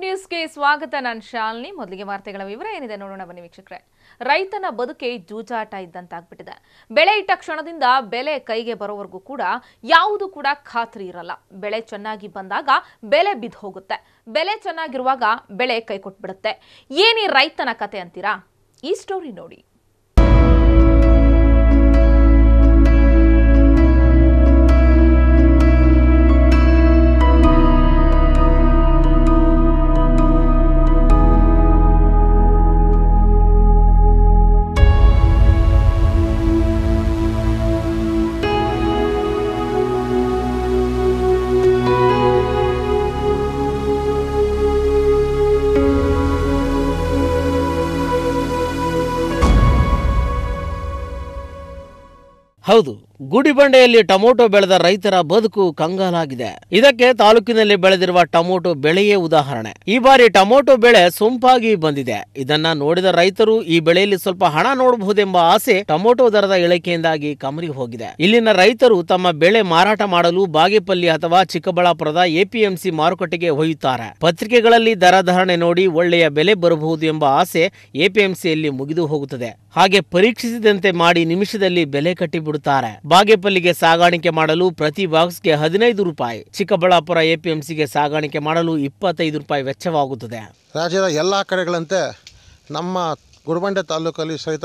ನ್ಯೂಸ್ಗೆ ಸ್ವಾಗತ ನಾನು ಶಾಲಿನಿ ಮೊದಲಿಗೆ ವಾರ್ತೆಗಳ ವಿವರ ಏನಿದೆ ನೋಡೋಣ ಬನ್ನಿ ವೀಕ್ಷಕರೇ ರೈತನ ಬದುಕೆ ಜೂಜಾಟ ಇದ್ದಂತಾಗ್ಬಿಟ್ಟಿದೆ ಬೆಳೆ ಇಟ್ಟ ಕ್ಷಣದಿಂದ ಬೆಲೆ ಕೈಗೆ ಬರೋವರೆಗೂ ಕೂಡ ಯಾವುದು ಕೂಡ ಖಾತ್ರಿ ಇರಲ್ಲ ಬೆಳೆ ಚೆನ್ನಾಗಿ ಬಂದಾಗ ಬೆಲೆ ಬಿದ್ದು ಹೋಗುತ್ತೆ ಬೆಲೆ ಚೆನ್ನಾಗಿರುವಾಗ ಬೆಳೆ ಕೈ ಕೊಟ್ಬಿಡುತ್ತೆ ಏನಿ ರೈತನ ಕತೆ ಅಂತೀರಾ ಈ ಸ್ಟೋರಿ ನೋಡಿ ಹೌದು ಗುಡಿಬಂಡೆಯಲ್ಲಿ ಟೊಮೊಟೊ ಬೆಳೆದ ರೈತರ ಬದುಕು ಕಂಗಾಲಾಗಿದೆ ಇದಕ್ಕೆ ತಾಲೂಕಿನಲ್ಲಿ ಬೆಳೆದಿರುವ ಟೊಮೊಟೊ ಬೆಳೆಯೇ ಉದಾಹರಣೆ ಈ ಬಾರಿ ಟೊಮೊಟೊ ಬೆಳೆ ಸೊಂಪಾಗಿ ಬಂದಿದೆ ಇದನ್ನ ನೋಡಿದ ರೈತರು ಈ ಬೆಳೆಯಲ್ಲಿ ಸ್ವಲ್ಪ ಹಣ ನೋಡಬಹುದೆಂಬ ಆಸೆ ಟೊಮೊಟೊ ದರದ ಇಳಿಕೆಯಿಂದಾಗಿ ಕಮರಿ ಹೋಗಿದೆ ಇಲ್ಲಿನ ರೈತರು ತಮ್ಮ ಬೆಳೆ ಮಾರಾಟ ಮಾಡಲು ಬಾಗೇಪಲ್ಲಿ ಅಥವಾ ಚಿಕ್ಕಬಳ್ಳಾಪುರದ ಎಪಿಎಂಸಿ ಮಾರುಕಟ್ಟೆಗೆ ಒಯ್ಯುತ್ತಾರೆ ಪತ್ರಿಕೆಗಳಲ್ಲಿ ದರ ಧಾರಣೆ ನೋಡಿ ಒಳ್ಳೆಯ ಬೆಲೆ ಬರಬಹುದು ಎಂಬ ಆಸೆ ಎಪಿಎಂಸಿಯಲ್ಲಿ ಮುಗಿದು ಹೋಗುತ್ತದೆ ಹಾಗೆ ಪರೀಕ್ಷಿಸಿದಂತೆ ಮಾಡಿ ನಿಮಿಷದಲ್ಲಿ ಬೆಲೆ ಕಟ್ಟಿಬಿಡುತ್ತಾರೆ ಬಾಗೇಪಲ್ಲಿಗೆ ಸಾಗಾಣಿಕೆ ಮಾಡಲು ಪ್ರತಿ ಬಾಕ್ಸ್ಗೆ ಹದಿನೈದು ರೂಪಾಯಿ ಚಿಕ್ಕಬಳ್ಳಾಪುರ ಎಪಿಎಂಸಿಗೆ ಸಾಗಾಣಿಕೆ ಮಾಡಲು ಇಪ್ಪತ್ತೈದು ರೂಪಾಯಿ ವೆಚ್ಚವಾಗುತ್ತದೆ ರಾಜ್ಯದ ಎಲ್ಲ ಕಡೆಗಳಂತೆ ನಮ್ಮ ಗುರುಬಂಡೆ ತಾಲೂಕಲ್ಲಿ ಸಹಿತ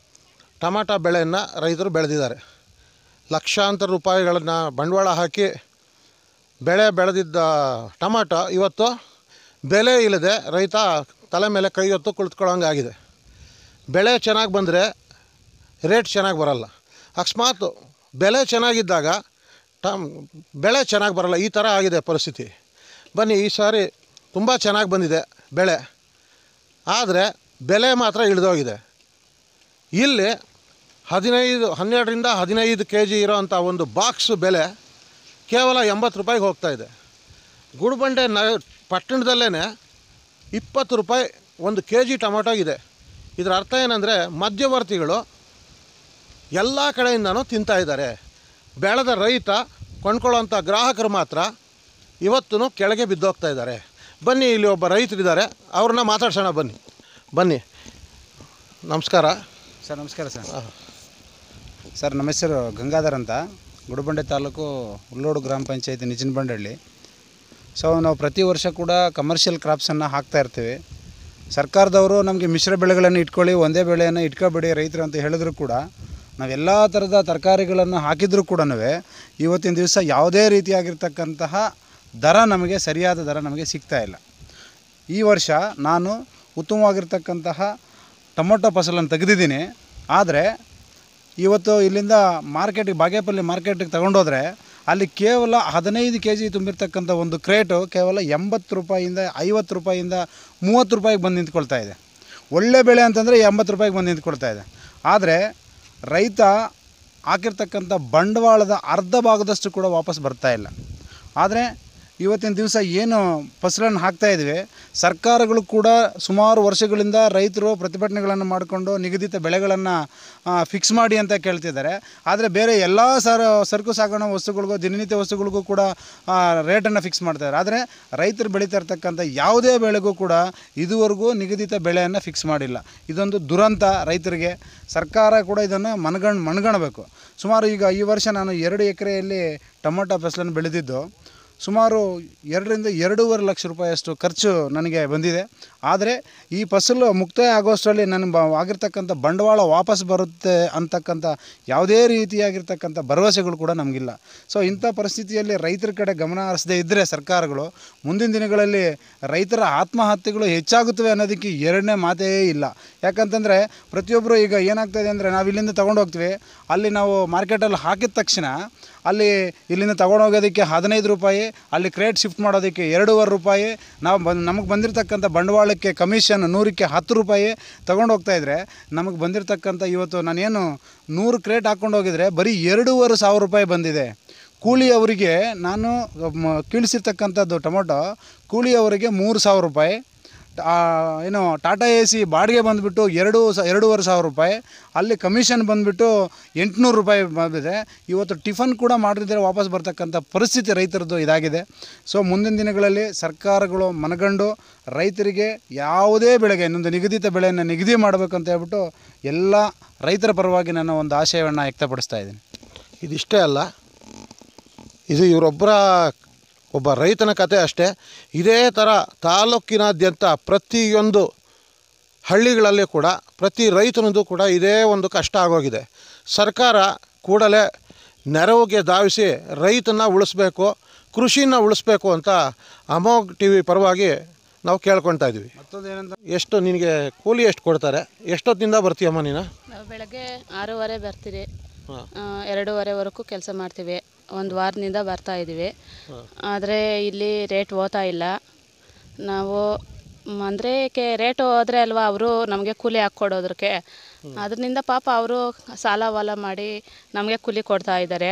ಟಮಾಟ ಬೆಳೆಯನ್ನು ರೈತರು ಬೆಳೆದಿದ್ದಾರೆ ಲಕ್ಷಾಂತರ ರೂಪಾಯಿಗಳನ್ನು ಬಂಡವಾಳ ಹಾಕಿ ಬೆಳೆ ಬೆಳೆದಿದ್ದ ಟಮಾಟ ಇವತ್ತು ಬೆಲೆ ಇಲ್ಲದೆ ರೈತ ತಲೆ ಮೇಲೆ ಕೈ ಹೊತ್ತು ಕುಳಿತುಕೊಳ್ಳೋಂಗಾಗಿದೆ ಬೆಳೆ ಚೆನ್ನಾಗಿ ಬಂದರೆ ರೇಟ್ ಚೆನ್ನಾಗಿ ಬರಲ್ಲ ಅಕಸ್ಮಾತ್ ಬೆಲೆ ಚೆನ್ನಾಗಿದ್ದಾಗ ಟಮ್ ಬೆಳೆ ಚೆನ್ನಾಗಿ ಬರಲ್ಲ ಈ ಥರ ಆಗಿದೆ ಪರಿಸ್ಥಿತಿ ಬನ್ನಿ ಈ ಸಾರಿ ತುಂಬ ಚೆನ್ನಾಗಿ ಬಂದಿದೆ ಬೆಳೆ ಆದರೆ ಬೆಲೆ ಮಾತ್ರ ಇಳಿದೋಗಿದೆ ಇಲ್ಲಿ ಹದಿನೈದು ಹನ್ನೆರಡರಿಂದ ಹದಿನೈದು ಕೆ ಜಿ ಇರೋವಂಥ ಒಂದು ಬಾಕ್ಸ್ ಬೆಲೆ ಕೇವಲ ಎಂಬತ್ತು ರೂಪಾಯಿಗೆ ಹೋಗ್ತಾ ಇದೆ ಗುಡುಬಂಡೆ ನ ಪಟ್ಟಣದಲ್ಲೇ ಇಪ್ಪತ್ತು ರೂಪಾಯಿ ಒಂದು ಕೆ ಜಿ ಟೊಮೊಟೊ ಇದೆ ಇದರ ಅರ್ಥ ಏನಂದರೆ ಮಧ್ಯವರ್ತಿಗಳು ಎಲ್ಲ ಕಡೆಯಿಂದನೂ ತಿಂತಾ ಇದ್ದಾರೆ ಬೆಳೆದ ರೈತ ಕೊಂಡ್ಕೊಳ್ಳೋಂಥ ಗ್ರಾಹಕರು ಮಾತ್ರ ಇವತ್ತೂ ಕೆಳಗೆ ಬಿದ್ದೋಗ್ತಾ ಇದ್ದಾರೆ ಬನ್ನಿ ಇಲ್ಲಿ ಒಬ್ಬ ರೈತರಿದ್ದಾರೆ ಅವ್ರನ್ನ ಮಾತಾಡ್ಸೋಣ ಬನ್ನಿ ಬನ್ನಿ ನಮಸ್ಕಾರ ಸರ್ ನಮಸ್ಕಾರ ಸರ್ ಸರ್ ನಮ್ಮ ಹೆಸರು ಗಂಗಾಧರ್ ಅಂತ ಗುಡುಬಂಡೆ ತಾಲೂಕು ಉಲ್ಲೋಡು ಗ್ರಾಮ ಪಂಚಾಯತಿ ನಿಜನಬಂಡಳ್ಳಿ ಸೊ ನಾವು ಪ್ರತಿ ವರ್ಷ ಕೂಡ ಕಮರ್ಷಿಯಲ್ ಕ್ರಾಪ್ಸನ್ನು ಹಾಕ್ತಾ ಇರ್ತೀವಿ ಸರ್ಕಾರದವರು ನಮಗೆ ಮಿಶ್ರ ಬೆಳೆಗಳನ್ನು ಇಟ್ಕೊಳ್ಳಿ ಒಂದೇ ಬೆಳೆಯನ್ನು ಇಟ್ಕೋಬೇಡಿ ರೈತರು ಅಂತ ಹೇಳಿದ್ರು ಕೂಡ ನಾವೆಲ್ಲ ಥರದ ತರಕಾರಿಗಳನ್ನು ಹಾಕಿದರೂ ಕೂಡ ಇವತ್ತಿನ ದಿವಸ ಯಾವುದೇ ರೀತಿಯಾಗಿರ್ತಕ್ಕಂತಹ ದರ ನಮಗೆ ಸರಿಯಾದ ದರ ನಮಗೆ ಸಿಗ್ತಾ ಇಲ್ಲ ಈ ವರ್ಷ ನಾನು ಉತ್ತಮವಾಗಿರ್ತಕ್ಕಂತಹ ಟೊಮೊಟೊ ಫಸಲನ್ನು ತೆಗೆದಿದ್ದೀನಿ ಆದರೆ ಇವತ್ತು ಇಲ್ಲಿಂದ ಮಾರ್ಕೆಟಿಗೆ ಬಾಗೇಪಲ್ಲಿ ಮಾರ್ಕೆಟಿಗೆ ತಗೊಂಡೋದ್ರೆ ಅಲ್ಲಿ ಕೇವಲ ಹದಿನೈದು ಕೆ ಜಿ ತುಂಬಿರ್ತಕ್ಕಂಥ ಒಂದು ಕ್ರೇಟು ಕೇವಲ ಎಂಬತ್ತು ರೂಪಾಯಿಂದ ಐವತ್ತು ರೂಪಾಯಿಂದ ಮೂವತ್ತು ರೂಪಾಯಿಗೆ ಬಂದು ನಿಂತ್ಕೊಳ್ತಾ ಇದೆ ಒಳ್ಳೆ ಬೆಳೆ ಅಂತಂದರೆ ಎಂಬತ್ತು ರೂಪಾಯಿಗೆ ಬಂದು ನಿಂತ್ಕೊಳ್ತಾ ಇದೆ ಆದರೆ ರೈತ ಹಾಕಿರ್ತಕ್ಕಂಥ ಬಂಡವಾಳದ ಅರ್ಧ ಭಾಗದಷ್ಟು ಕೂಡ ವಾಪಸ್ ಬರ್ತಾ ಇಲ್ಲ ಆದರೆ ಇವತ್ತಿನ ದಿವಸ ಏನು ಫಸಲನ್ನು ಹಾಕ್ತಾ ಇದ್ವಿ ಸರ್ಕಾರಗಳು ಕೂಡ ಸುಮಾರು ವರ್ಷಗಳಿಂದ ರೈತರು ಪ್ರತಿಭಟನೆಗಳನ್ನು ಮಾಡಿಕೊಂಡು ನಿಗದಿತ ಬೆಳೆಗಳನ್ನು ಫಿಕ್ಸ್ ಮಾಡಿ ಅಂತ ಕೇಳ್ತಿದ್ದಾರೆ ಆದರೆ ಬೇರೆ ಎಲ್ಲ ಸರ ಸರಕು ಸಾಗಣೆ ವಸ್ತುಗಳಿಗೂ ದಿನನಿತ್ಯ ವಸ್ತುಗಳಿಗೂ ಕೂಡ ರೇಟನ್ನು ಫಿಕ್ಸ್ ಮಾಡ್ತಾರೆ ಆದರೆ ರೈತರು ಬೆಳೀತಾ ಇರ್ತಕ್ಕಂಥ ಯಾವುದೇ ಬೆಳೆಗೂ ಕೂಡ ಇದುವರೆಗೂ ನಿಗದಿತ ಬೆಳೆಯನ್ನು ಫಿಕ್ಸ್ ಮಾಡಿಲ್ಲ ಇದೊಂದು ದುರಂತ ರೈತರಿಗೆ ಸರ್ಕಾರ ಕೂಡ ಇದನ್ನು ಮನಗಣ್ ಮನಗಣಬೇಕು ಸುಮಾರು ಈಗ ಈ ವರ್ಷ ನಾನು ಎರಡು ಎಕರೆಯಲ್ಲಿ ಟೊಮೊಟೊ ಫಸಲನ್ನು ಬೆಳೆದಿದ್ದು ಸುಮಾರು ಎರಡರಿಂದ ಎರಡೂವರೆ ಲಕ್ಷ ರೂಪಾಯಿಯಷ್ಟು ಖರ್ಚು ನನಗೆ ಬಂದಿದೆ ಆದರೆ ಈ ಫಸಲು ಮುಕ್ತಾಯ ಆಗೋಷ್ಟರಲ್ಲಿ ನನ್ನ ಬ ಆಗಿರ್ತಕ್ಕಂಥ ಬಂಡವಾಳ ವಾಪಸ್ ಬರುತ್ತೆ ಅಂತಕ್ಕಂಥ ಯಾವುದೇ ರೀತಿಯಾಗಿರ್ತಕ್ಕಂಥ ಭರವಸೆಗಳು ಕೂಡ ನಮಗಿಲ್ಲ ಸೊ ಇಂಥ ಪರಿಸ್ಥಿತಿಯಲ್ಲಿ ರೈತರ ಕಡೆ ಗಮನ ಹರಿಸದೇ ಇದ್ದರೆ ಸರ್ಕಾರಗಳು ಮುಂದಿನ ದಿನಗಳಲ್ಲಿ ರೈತರ ಆತ್ಮಹತ್ಯೆಗಳು ಹೆಚ್ಚಾಗುತ್ತವೆ ಅನ್ನೋದಕ್ಕೆ ಎರಡನೇ ಮಾತೇ ಇಲ್ಲ ಯಾಕಂತಂದರೆ ಪ್ರತಿಯೊಬ್ಬರು ಈಗ ಏನಾಗ್ತಾಯಿದೆ ಅಂದರೆ ನಾವು ಇಲ್ಲಿಂದ ತೊಗೊಂಡು ಹೋಗ್ತೀವಿ ಅಲ್ಲಿ ನಾವು ಮಾರ್ಕೆಟಲ್ಲಿ ಹಾಕಿದ ತಕ್ಷಣ ಅಲ್ಲಿ ಇಲ್ಲಿಂದ ತಗೊಂಡು ಹೋಗೋದಕ್ಕೆ ಹದಿನೈದು ರೂಪಾಯಿ ಅಲ್ಲಿ ಕ್ರೇಟ್ ಶಿಫ್ಟ್ ಮಾಡೋದಕ್ಕೆ ಎರಡೂವರೆ ರೂಪಾಯಿ ನಾವು ಬಂದು ನಮಗೆ ಬಂದಿರತಕ್ಕಂಥ ಬಂಡವಾಳಕ್ಕೆ ಕಮಿಷನ್ ನೂರಕ್ಕೆ ಹತ್ತು ರೂಪಾಯಿ ತೊಗೊಂಡು ಹೋಗ್ತಾಯಿದ್ರೆ ನಮಗೆ ಬಂದಿರತಕ್ಕಂಥ ಇವತ್ತು ನಾನೇನು ನೂರು ಕ್ರೇಟ್ ಹಾಕ್ಕೊಂಡು ಹೋಗಿದ್ರೆ ಬರೀ ಎರಡೂವರೆ ಸಾವಿರ ರೂಪಾಯಿ ಬಂದಿದೆ ಕೂಲಿ ಅವರಿಗೆ ನಾನು ಮ- ಕೀಳಿಸಿರ್ತಕ್ಕಂಥದ್ದು ಟೊಮೊಟೊ ಕೂಲಿ ಅವರಿಗೆ ಮೂರು ಸಾವಿರ ರೂಪಾಯಿ ಆ, ಏನು ಟಾಟಾ ಎ ಸಿ ಬಾಡಿಗೆ ಬಂದುಬಿಟ್ಟು ಎರಡು ಸ ಎರಡೂವರೆ ಸಾವಿರ ರೂಪಾಯಿ ಅಲ್ಲಿ ಕಮಿಷನ್ ಬಂದುಬಿಟ್ಟು ಎಂಟುನೂರು ರೂಪಾಯಿ ಬಂದಿದೆ ಇವತ್ತು ಟಿಫನ್ ಕೂಡ ಮಾಡದಿದ್ದರೆ ವಾಪಸ್ ಬರ್ತಕ್ಕಂಥ ಪರಿಸ್ಥಿತಿ ರೈತರದ್ದು ಇದಾಗಿದೆ ಸೊ ಮುಂದಿನ ದಿನಗಳಲ್ಲಿ ಸರ್ಕಾರಗಳು ಮನಗಂಡು ರೈತರಿಗೆ ಯಾವುದೇ ಬೆಳೆಗೆ ಇನ್ನೊಂದು ನಿಗದಿತ ಬೆಳೆಯನ್ನು ನಿಗದಿ ಮಾಡಬೇಕು ಅಂತ ಹೇಳ್ಬಿಟ್ಟು ಎಲ್ಲ ರೈತರ ಪರವಾಗಿ ನಾನು ಒಂದು ಆಶಯವನ್ನು ವ್ಯಕ್ತಪಡಿಸ್ತಾ ಇದ್ದೀನಿ ಇದಿಷ್ಟೇ ಅಲ್ಲ ಇದು ಇವರೊಬ್ಬರ ಒಬ್ಬ ರೈತನ ಕತೆ ಅಷ್ಟೇ ಇದೇ ಥರ ತಾಲೂಕಿನಾದ್ಯಂತ ಪ್ರತಿಯೊಂದು ಹಳ್ಳಿಗಳಲ್ಲಿ ಕೂಡ ಪ್ರತಿ ರೈತನದು ಕೂಡ ಇದೇ ಒಂದು ಕಷ್ಟ ಆಗೋಗಿದೆ ಸರ್ಕಾರ ಕೂಡಲೇ ನೆರವಿಗೆ ಧಾವಿಸಿ ರೈತನ ಉಳಿಸ್ಬೇಕು ಕೃಷಿನ ಉಳಿಸ್ಬೇಕು ಅಂತ ಅಮೋಘ್ ಟಿ ವಿ ಪರವಾಗಿ ನಾವು ಕೇಳ್ಕೊಳ್ತಾ ಇದ್ವಿ ಮತ್ತೊಂದು ಏನಂತ ಎಷ್ಟು ನಿನಗೆ ಕೂಲಿ ಎಷ್ಟು ಕೊಡ್ತಾರೆ ಎಷ್ಟೊತ್ತಿಂದ ಬರ್ತೀಯಮ್ಮ ನೀನು ನಾವು ಬೆಳಗ್ಗೆ ಆರೂವರೆ ಬರ್ತೀರಿ ಹಾಂ. ಆ, ಎರಡೂವರೆವರೆಗೂ ಕೆಲಸ ಮಾಡ್ತೀವಿ ಒಂದು ವಾರದಿಂದ ಬರ್ತಾ ಇದ್ದೀವಿ ಆದರೆ ಇಲ್ಲಿ ರೇಟ್ ಓದ್ತಾ ಇಲ್ಲ ನಾವು ಅಂದರೆ ಕೆ ರೇಟ್ ಹೋದ್ರೆ ಅಲ್ವಾ ಅವರು ನಮಗೆ ಕೂಲಿ ಹಾಕ್ಕೊಡೋದಕ್ಕೆ ಅದರಿಂದ ಪಾಪ ಅವರು ಸಾಲ ವಾಲ ಮಾಡಿ ನಮಗೆ ಕೂಲಿ ಕೊಡ್ತಾ ಇದ್ದಾರೆ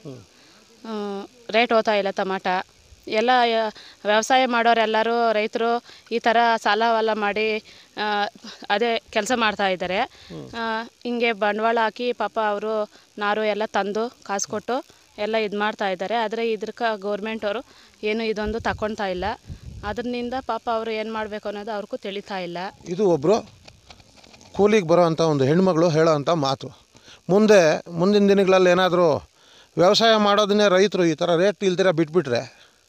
ರೇಟ್ ಹೋಗ್ತಾ ಇಲ್ಲ ಟಮಾಟ ಎಲ್ಲ ಯ- ವ್ಯವಸಾಯ ಮಾಡೋರೆಲ್ಲರೂ ರೈತರು ಈ ಥರ ಸಾಲ ವಾಲ ಮಾಡಿ ಆ, ಅದೇ ಕೆಲಸ ಮಾಡ್ತಾ ಇದ್ದಾರೆ ಆ, ಹಿಂಗೆ ಬಂಡವಾಳ ಹಾಕಿ ಪಾಪ ಅವರು ನಾರು ಎಲ್ಲ ತಂದು ಕಾಸು ಕೊಟ್ಟು ಎಲ್ಲ ಇದು ಮಾಡ್ತಾ ಇದ್ದಾರೆ ಆದರೆ ಇದ್ರಕ್ಕೆ ಗೌರ್ಮೆಂಟವರು ಏನು ಇದೊಂದು ತಗೊಳ್ತಾ ಇಲ್ಲ ಅದರಿಂದ ಪಾಪ ಅವರು ಏನು ಮಾಡಬೇಕು ಅನ್ನೋದು ಅವ್ರಿಗೂ ತಿಳಿತಾ ಇಲ್ಲ ಇದು ಒಬ್ಬರು ಕೂಲಿಗೆ ಬರೋವಂಥ ಒಂದು ಹೆಣ್ಮಗಳು ಹೇಳೋವಂಥ ಮಾತು ಮುಂದೆ ಮುಂದಿನ ದಿನಗಳಲ್ಲಿ ಏನಾದರೂ ವ್ಯವಸಾಯ ಮಾಡೋದನ್ನೇ ರೈತರು ಈ ಥರ ರೇಟ್ ಇಲ್ದಿರ ಬಿಟ್ಬಿಟ್ರೆ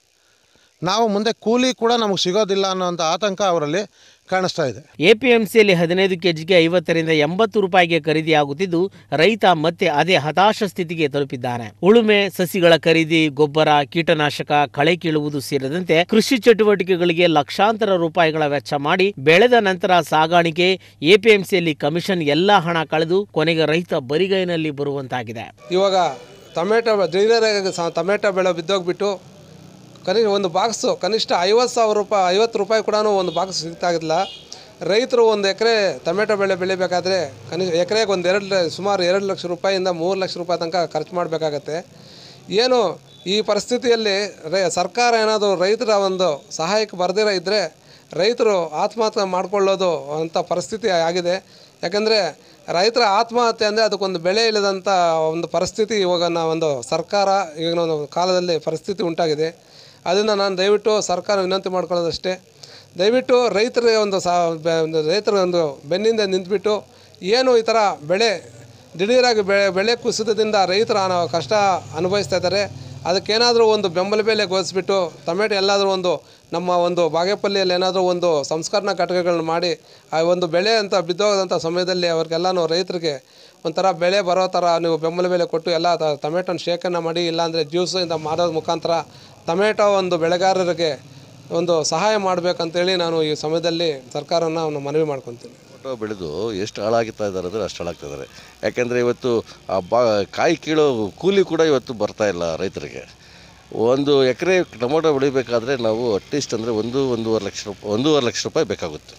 ನಾವು ಮುಂದೆ ಕೂಲಿ ಕೂಡ ನಮಗೆ ಸಿಗೋದಿಲ್ಲ ಅನ್ನೋಂಥ ಆತಂಕ ಅವರಲ್ಲಿ ಕಾಣಿಸ್ತಾ ಇದೆ ಎಪಿಎಂಸಿಯಲ್ಲಿ ಹದಿನೈದು ಕೆಜಿಗೆ ಐವತ್ತರಿಂದ ಎಂಬತ್ತು ರೂಪಾಯಿಗೆ ಖರೀದಿಯಾಗುತ್ತಿದ್ದು ರೈತ ಮತ್ತೆ ಅದೇ ಹತಾಶ ಸ್ಥಿತಿಗೆ ತಲುಪಿದ್ದಾನೆ ಉಳುಮೆ ಸಸಿಗಳ ಖರೀದಿ ಗೊಬ್ಬರ ಕೀಟನಾಶಕ ಕಳೆ ಕೀಳುವುದು ಸೇರಿದಂತೆ ಕೃಷಿ ಚಟುವಟಿಕೆಗಳಿಗೆ ಲಕ್ಷಾಂತರ ರೂಪಾಯಿಗಳ ವೆಚ್ಚ ಮಾಡಿ ಬೆಳೆದ ನಂತರ ಸಾಗಾಣಿಕೆ ಎಪಿಎಂಸಿಯಲ್ಲಿ ಕಮಿಷನ್ ಎಲ್ಲಾ ಹಣ ಕಳೆದು ಕೊನೆಗೆ ರೈತ ಬರಿಗೈನಲ್ಲಿ ಬರುವಂತಾಗಿದೆ ಇವಾಗ ಟೊಮೆಟೊ ದಿಢೀರಾಗಿ ಸ ಟೊಮೆಟೊ ಬೆಳೆ ಬಿದ್ದೋಗ್ಬಿಟ್ಟು ಕನಿ ಒಂದು ಬಾಕ್ಸು ಕನಿಷ್ಠ ಐವತ್ತು ಸಾವಿರ ರೂಪಾಯಿ ಐವತ್ತು ರೂಪಾಯಿ ಕೂಡ ಒಂದು ಬಾಕ್ಸ್ ಸಿಗ್ತಾಗಿಲ್ಲ ರೈತರು ಒಂದು ಎಕರೆ ಟೊಮೆಟೊ ಬೆಳೆ ಬೆಳಿಬೇಕಾದ್ರೆ ಕನಿಷ್ಠ ಎಕರೆಗೆ ಒಂದು ಎರಡು ಲ- ಸುಮಾರು ಎರಡು ಲಕ್ಷ ರೂಪಾಯಿಂದ ಮೂರು ಲಕ್ಷ ರೂಪಾಯಿ ತನಕ ಖರ್ಚು ಮಾಡಬೇಕಾಗತ್ತೆ ಏನು ಈ ಪರಿಸ್ಥಿತಿಯಲ್ಲಿ ರೈ ಸರ್ಕಾರ ಏನಾದರೂ ರೈತರ ಒಂದು ಸಹಾಯಕ್ಕೆ ಬರದಿರ ಇದ್ದರೆ ರೈತರು ಆತ್ಮಹತ್ಯೆ ಮಾಡಿಕೊಳ್ಳೋದು ಅಂಥ ಪರಿಸ್ಥಿತಿ ಆಗಿದೆ ಯಾಕಂದರೆ ರೈತರ ಆತ್ಮಹತ್ಯೆ ಅಂದರೆ ಅದಕ್ಕೊಂದು ಬೆಲೆ ಇಲ್ಲದಂಥ ಒಂದು ಪರಿಸ್ಥಿತಿ ಇವಾಗ ನಾವು ಒಂದು ಸರ್ಕಾರ ಈಗಿನ ಒಂದು ಕಾಲದಲ್ಲಿ ಪರಿಸ್ಥಿತಿ ಉಂಟಾಗಿದೆ ಅದನ್ನು ನಾನು ದಯವಿಟ್ಟು ಸರ್ಕಾರ ವಿನಂತಿ ಮಾಡ್ಕೊಳ್ಳೋದಷ್ಟೇ ದಯವಿಟ್ಟು ರೈತರಿಗೆ ಒಂದು ಸಾ ಬೆ- ಒಂದು ರೈತರ ಒಂದು ಬೆನ್ನಿಂದ ನಿಂತುಬಿಟ್ಟು ಏನು ಈ ಥರ ಬೆಳೆ ದಿಢೀರಾಗಿ ಬೆಳೆ ಬೆಳೆ ಕುಸಿತದಿಂದ ರೈತರು ಅನ ಕಷ್ಟ ಅನುಭವಿಸ್ತಾ ಇದ್ದಾರೆ ಅದಕ್ಕೇನಾದರೂ ಒಂದು ಬೆಂಬಲ ಬೆಲೆ ಘೋಷಿಸ್ಬಿಟ್ಟು ಟೊಮೆಟೊ ಎಲ್ಲಾದರೂ ಒಂದು ನಮ್ಮ ಒಂದು ಬಾಗೇಪಲ್ಲಿಯಲ್ಲಿ ಏನಾದರೂ ಒಂದು ಸಂಸ್ಕರಣಾ ಘಟಕಗಳನ್ನ ಮಾಡಿ ಆ ಒಂದು ಬೆಳೆ ಅಂತ ಬಿದ್ದೋಗದಂಥ ಸಮಯದಲ್ಲಿ ಅವ್ರಿಗೆಲ್ಲನೂ ರೈತರಿಗೆ ಒಂಥರ ಬೆಳೆ ಬರೋ ಥರ ನೀವು ಬೆಂಬಲ ಬೆಲೆ ಕೊಟ್ಟು ಎಲ್ಲ ತ- ಟೊಮೆಟೊನ ಶೇಖರಣೆ ಮಾಡಿ ಇಲ್ಲಾಂದರೆ ಜ್ಯೂಸಿಂದ ಮಾಡೋದ್ರ ಮುಖಾಂತರ ಟೊಮೆಟೊ ಒಂದು ಬೆಳೆಗಾರರಿಗೆ ಒಂದು ಸಹಾಯ ಮಾಡಬೇಕಂತೇಳಿ ನಾನು ಈ ಸಮಯದಲ್ಲಿ ಸರ್ಕಾರನ ನಾನು ಮನವಿ ಮಾಡ್ಕೊತೀನಿ ಟೊಮೊಟೊ ಬೆಳೆದು ಎಷ್ಟು ಹಾಳಾಗ್ತಾ ಇದ್ದಾರೆ ಅಂದರೆ ಅಷ್ಟು ಹಾಳಾಗ್ತಾ ಇದ್ದಾರೆ ಯಾಕೆಂದರೆ ಇವತ್ತು ಆ ಬಾ ಕಾಯಿ ಕೀಳೋ ಕೂಲಿ ಕೂಡ ಇವತ್ತು ಬರ್ತಾ ಇಲ್ಲ ರೈತರಿಗೆ ಒಂದು ಎಕರೆ ಟೊಮೊಟೊ ಬೆಳಿಬೇಕಾದ್ರೆ ನಾವು ಅಟ್ಲೀಸ್ಟ್ ಅಂದರೆ ಒಂದು ಒಂದೂವರೆ ಲಕ್ಷ ರೂಪಾಯಿ ಒಂದೂವರೆ ಲಕ್ಷ ರೂಪಾಯಿ ಬೇಕಾಗುತ್ತೆ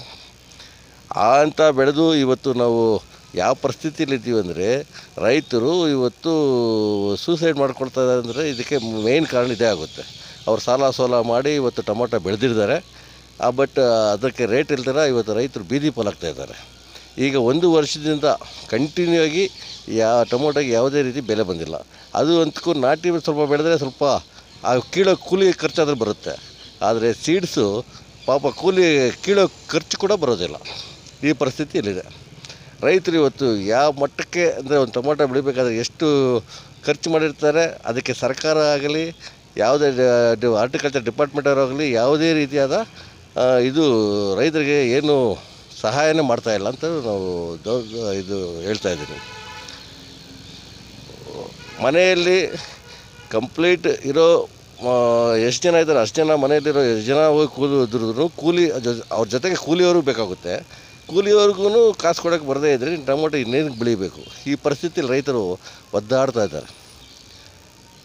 ಆ ಅಂತ ಬೆಳೆದು ಇವತ್ತು ನಾವು ಯಾವ ಪರಿಸ್ಥಿತಿಯಲ್ಲಿ ಇದ್ದೀವಿ ಅಂದರೆ ರೈತರು ಇವತ್ತು ಸೂಸೈಡ್ ಮಾಡ್ಕೊಳ್ತಾ ಇದ್ದಾರೆ ಅಂದರೆ ಇದಕ್ಕೆ ಮೇಯ್ನ್ ಕಾರಣ ಇದೇ ಆಗುತ್ತೆ ಅವ್ರು ಸಾಲ ಸೋಲ ಮಾಡಿ ಇವತ್ತು ಟೊಮೊಟೊ ಬೆಳೆದಿದ್ದಾರೆ ಬಟ್ ಅದಕ್ಕೆ ರೇಟ್ ಇಲ್ದಿರ ಇವತ್ತು ರೈತರು ಬೀದಿ ಪಾಲಾಗ್ತಾ ಇದ್ದಾರೆ ಈಗ ಒಂದು ವರ್ಷದಿಂದ ಕಂಟಿನ್ಯೂ ಆಗಿ ಯಾ ಟೊಮೊಟೊಗೆ ಯಾವುದೇ ರೀತಿ ಬೆಲೆ ಬಂದಿಲ್ಲ ಅದು ಅಂತಕ್ಕೂ ನಾಟಿ ಸ್ವಲ್ಪ ಬೆಳೆದ್ರೆ ಸ್ವಲ್ಪ ಆ ಕೀಳೋ ಕೂಲಿ ಖರ್ಚಾದ್ರೆ ಬರುತ್ತೆ ಆದರೆ ಸೀಡ್ಸು ಪಾಪ ಕೂಲಿ ಕೀಳೋ ಖರ್ಚು ಕೂಡ ಬರೋದಿಲ್ಲ ಈ ಪರಿಸ್ಥಿತಿ ಇಲ್ಲಿದೆ ರೈತರು ಇವತ್ತು ಯಾವ ಮಟ್ಟಕ್ಕೆ ಅಂದರೆ ಒಂದು ಟೊಮೊಟೊ ಬೆಳಿಬೇಕಾದ್ರೆ ಎಷ್ಟು ಖರ್ಚು ಮಾಡಿರ್ತಾರೆ ಅದಕ್ಕೆ ಸರ್ಕಾರ ಆಗಲಿ ಯಾವುದೇ ಹಾರ್ಟಿಕಲ್ಚರ್ ಡಿಪಾರ್ಟ್ಮೆಂಟ್ ಆಗಲಿ ಯಾವುದೇ ರೀತಿಯಾದ ಆ, ಇದು ರೈತರಿಗೆ ಏನು ಸಹಾಯನೇ ಮಾಡ್ತಾ ಇಲ್ಲ ಅಂತ ನಾವು ದೊ- ಇದು ಹೇಳ್ತಾ ಇದ್ದೀನಿ ಮನೆಯಲ್ಲಿ ಕಂಪ್ಲೀಟ್ ಇರೋ ಎಷ್ಟು ಜನ ಇದ್ದಾರೆ ಅಷ್ಟು ಜನ ಮನೆಯಲ್ಲಿರೋ ಎಷ್ಟು ಜನ ಹೋಗಿ ಕೂಲಿ ದುಡಿದ್ರು ಕೂಲಿ ಜೊ- ಅವ್ರ ಜೊತೆಗೆ ಕೂಲಿಯವರು ಬೇಕಾಗುತ್ತೆ ಕೂಲಿಯವ್ರಿಗೂ ಕಾಸು ಕೊಡೋಕ್ಕೆ ಬರದೇ ಇದ್ದರೆ ಟೊಮೊಟೊ ಇನ್ನೇನು ಬೆಳಿಬೇಕು ಈ ಪರಿಸ್ಥಿತಿಯಲ್ಲಿ ರೈತರು ಒದ್ದಾಡ್ತಾ ಇದ್ದಾರೆ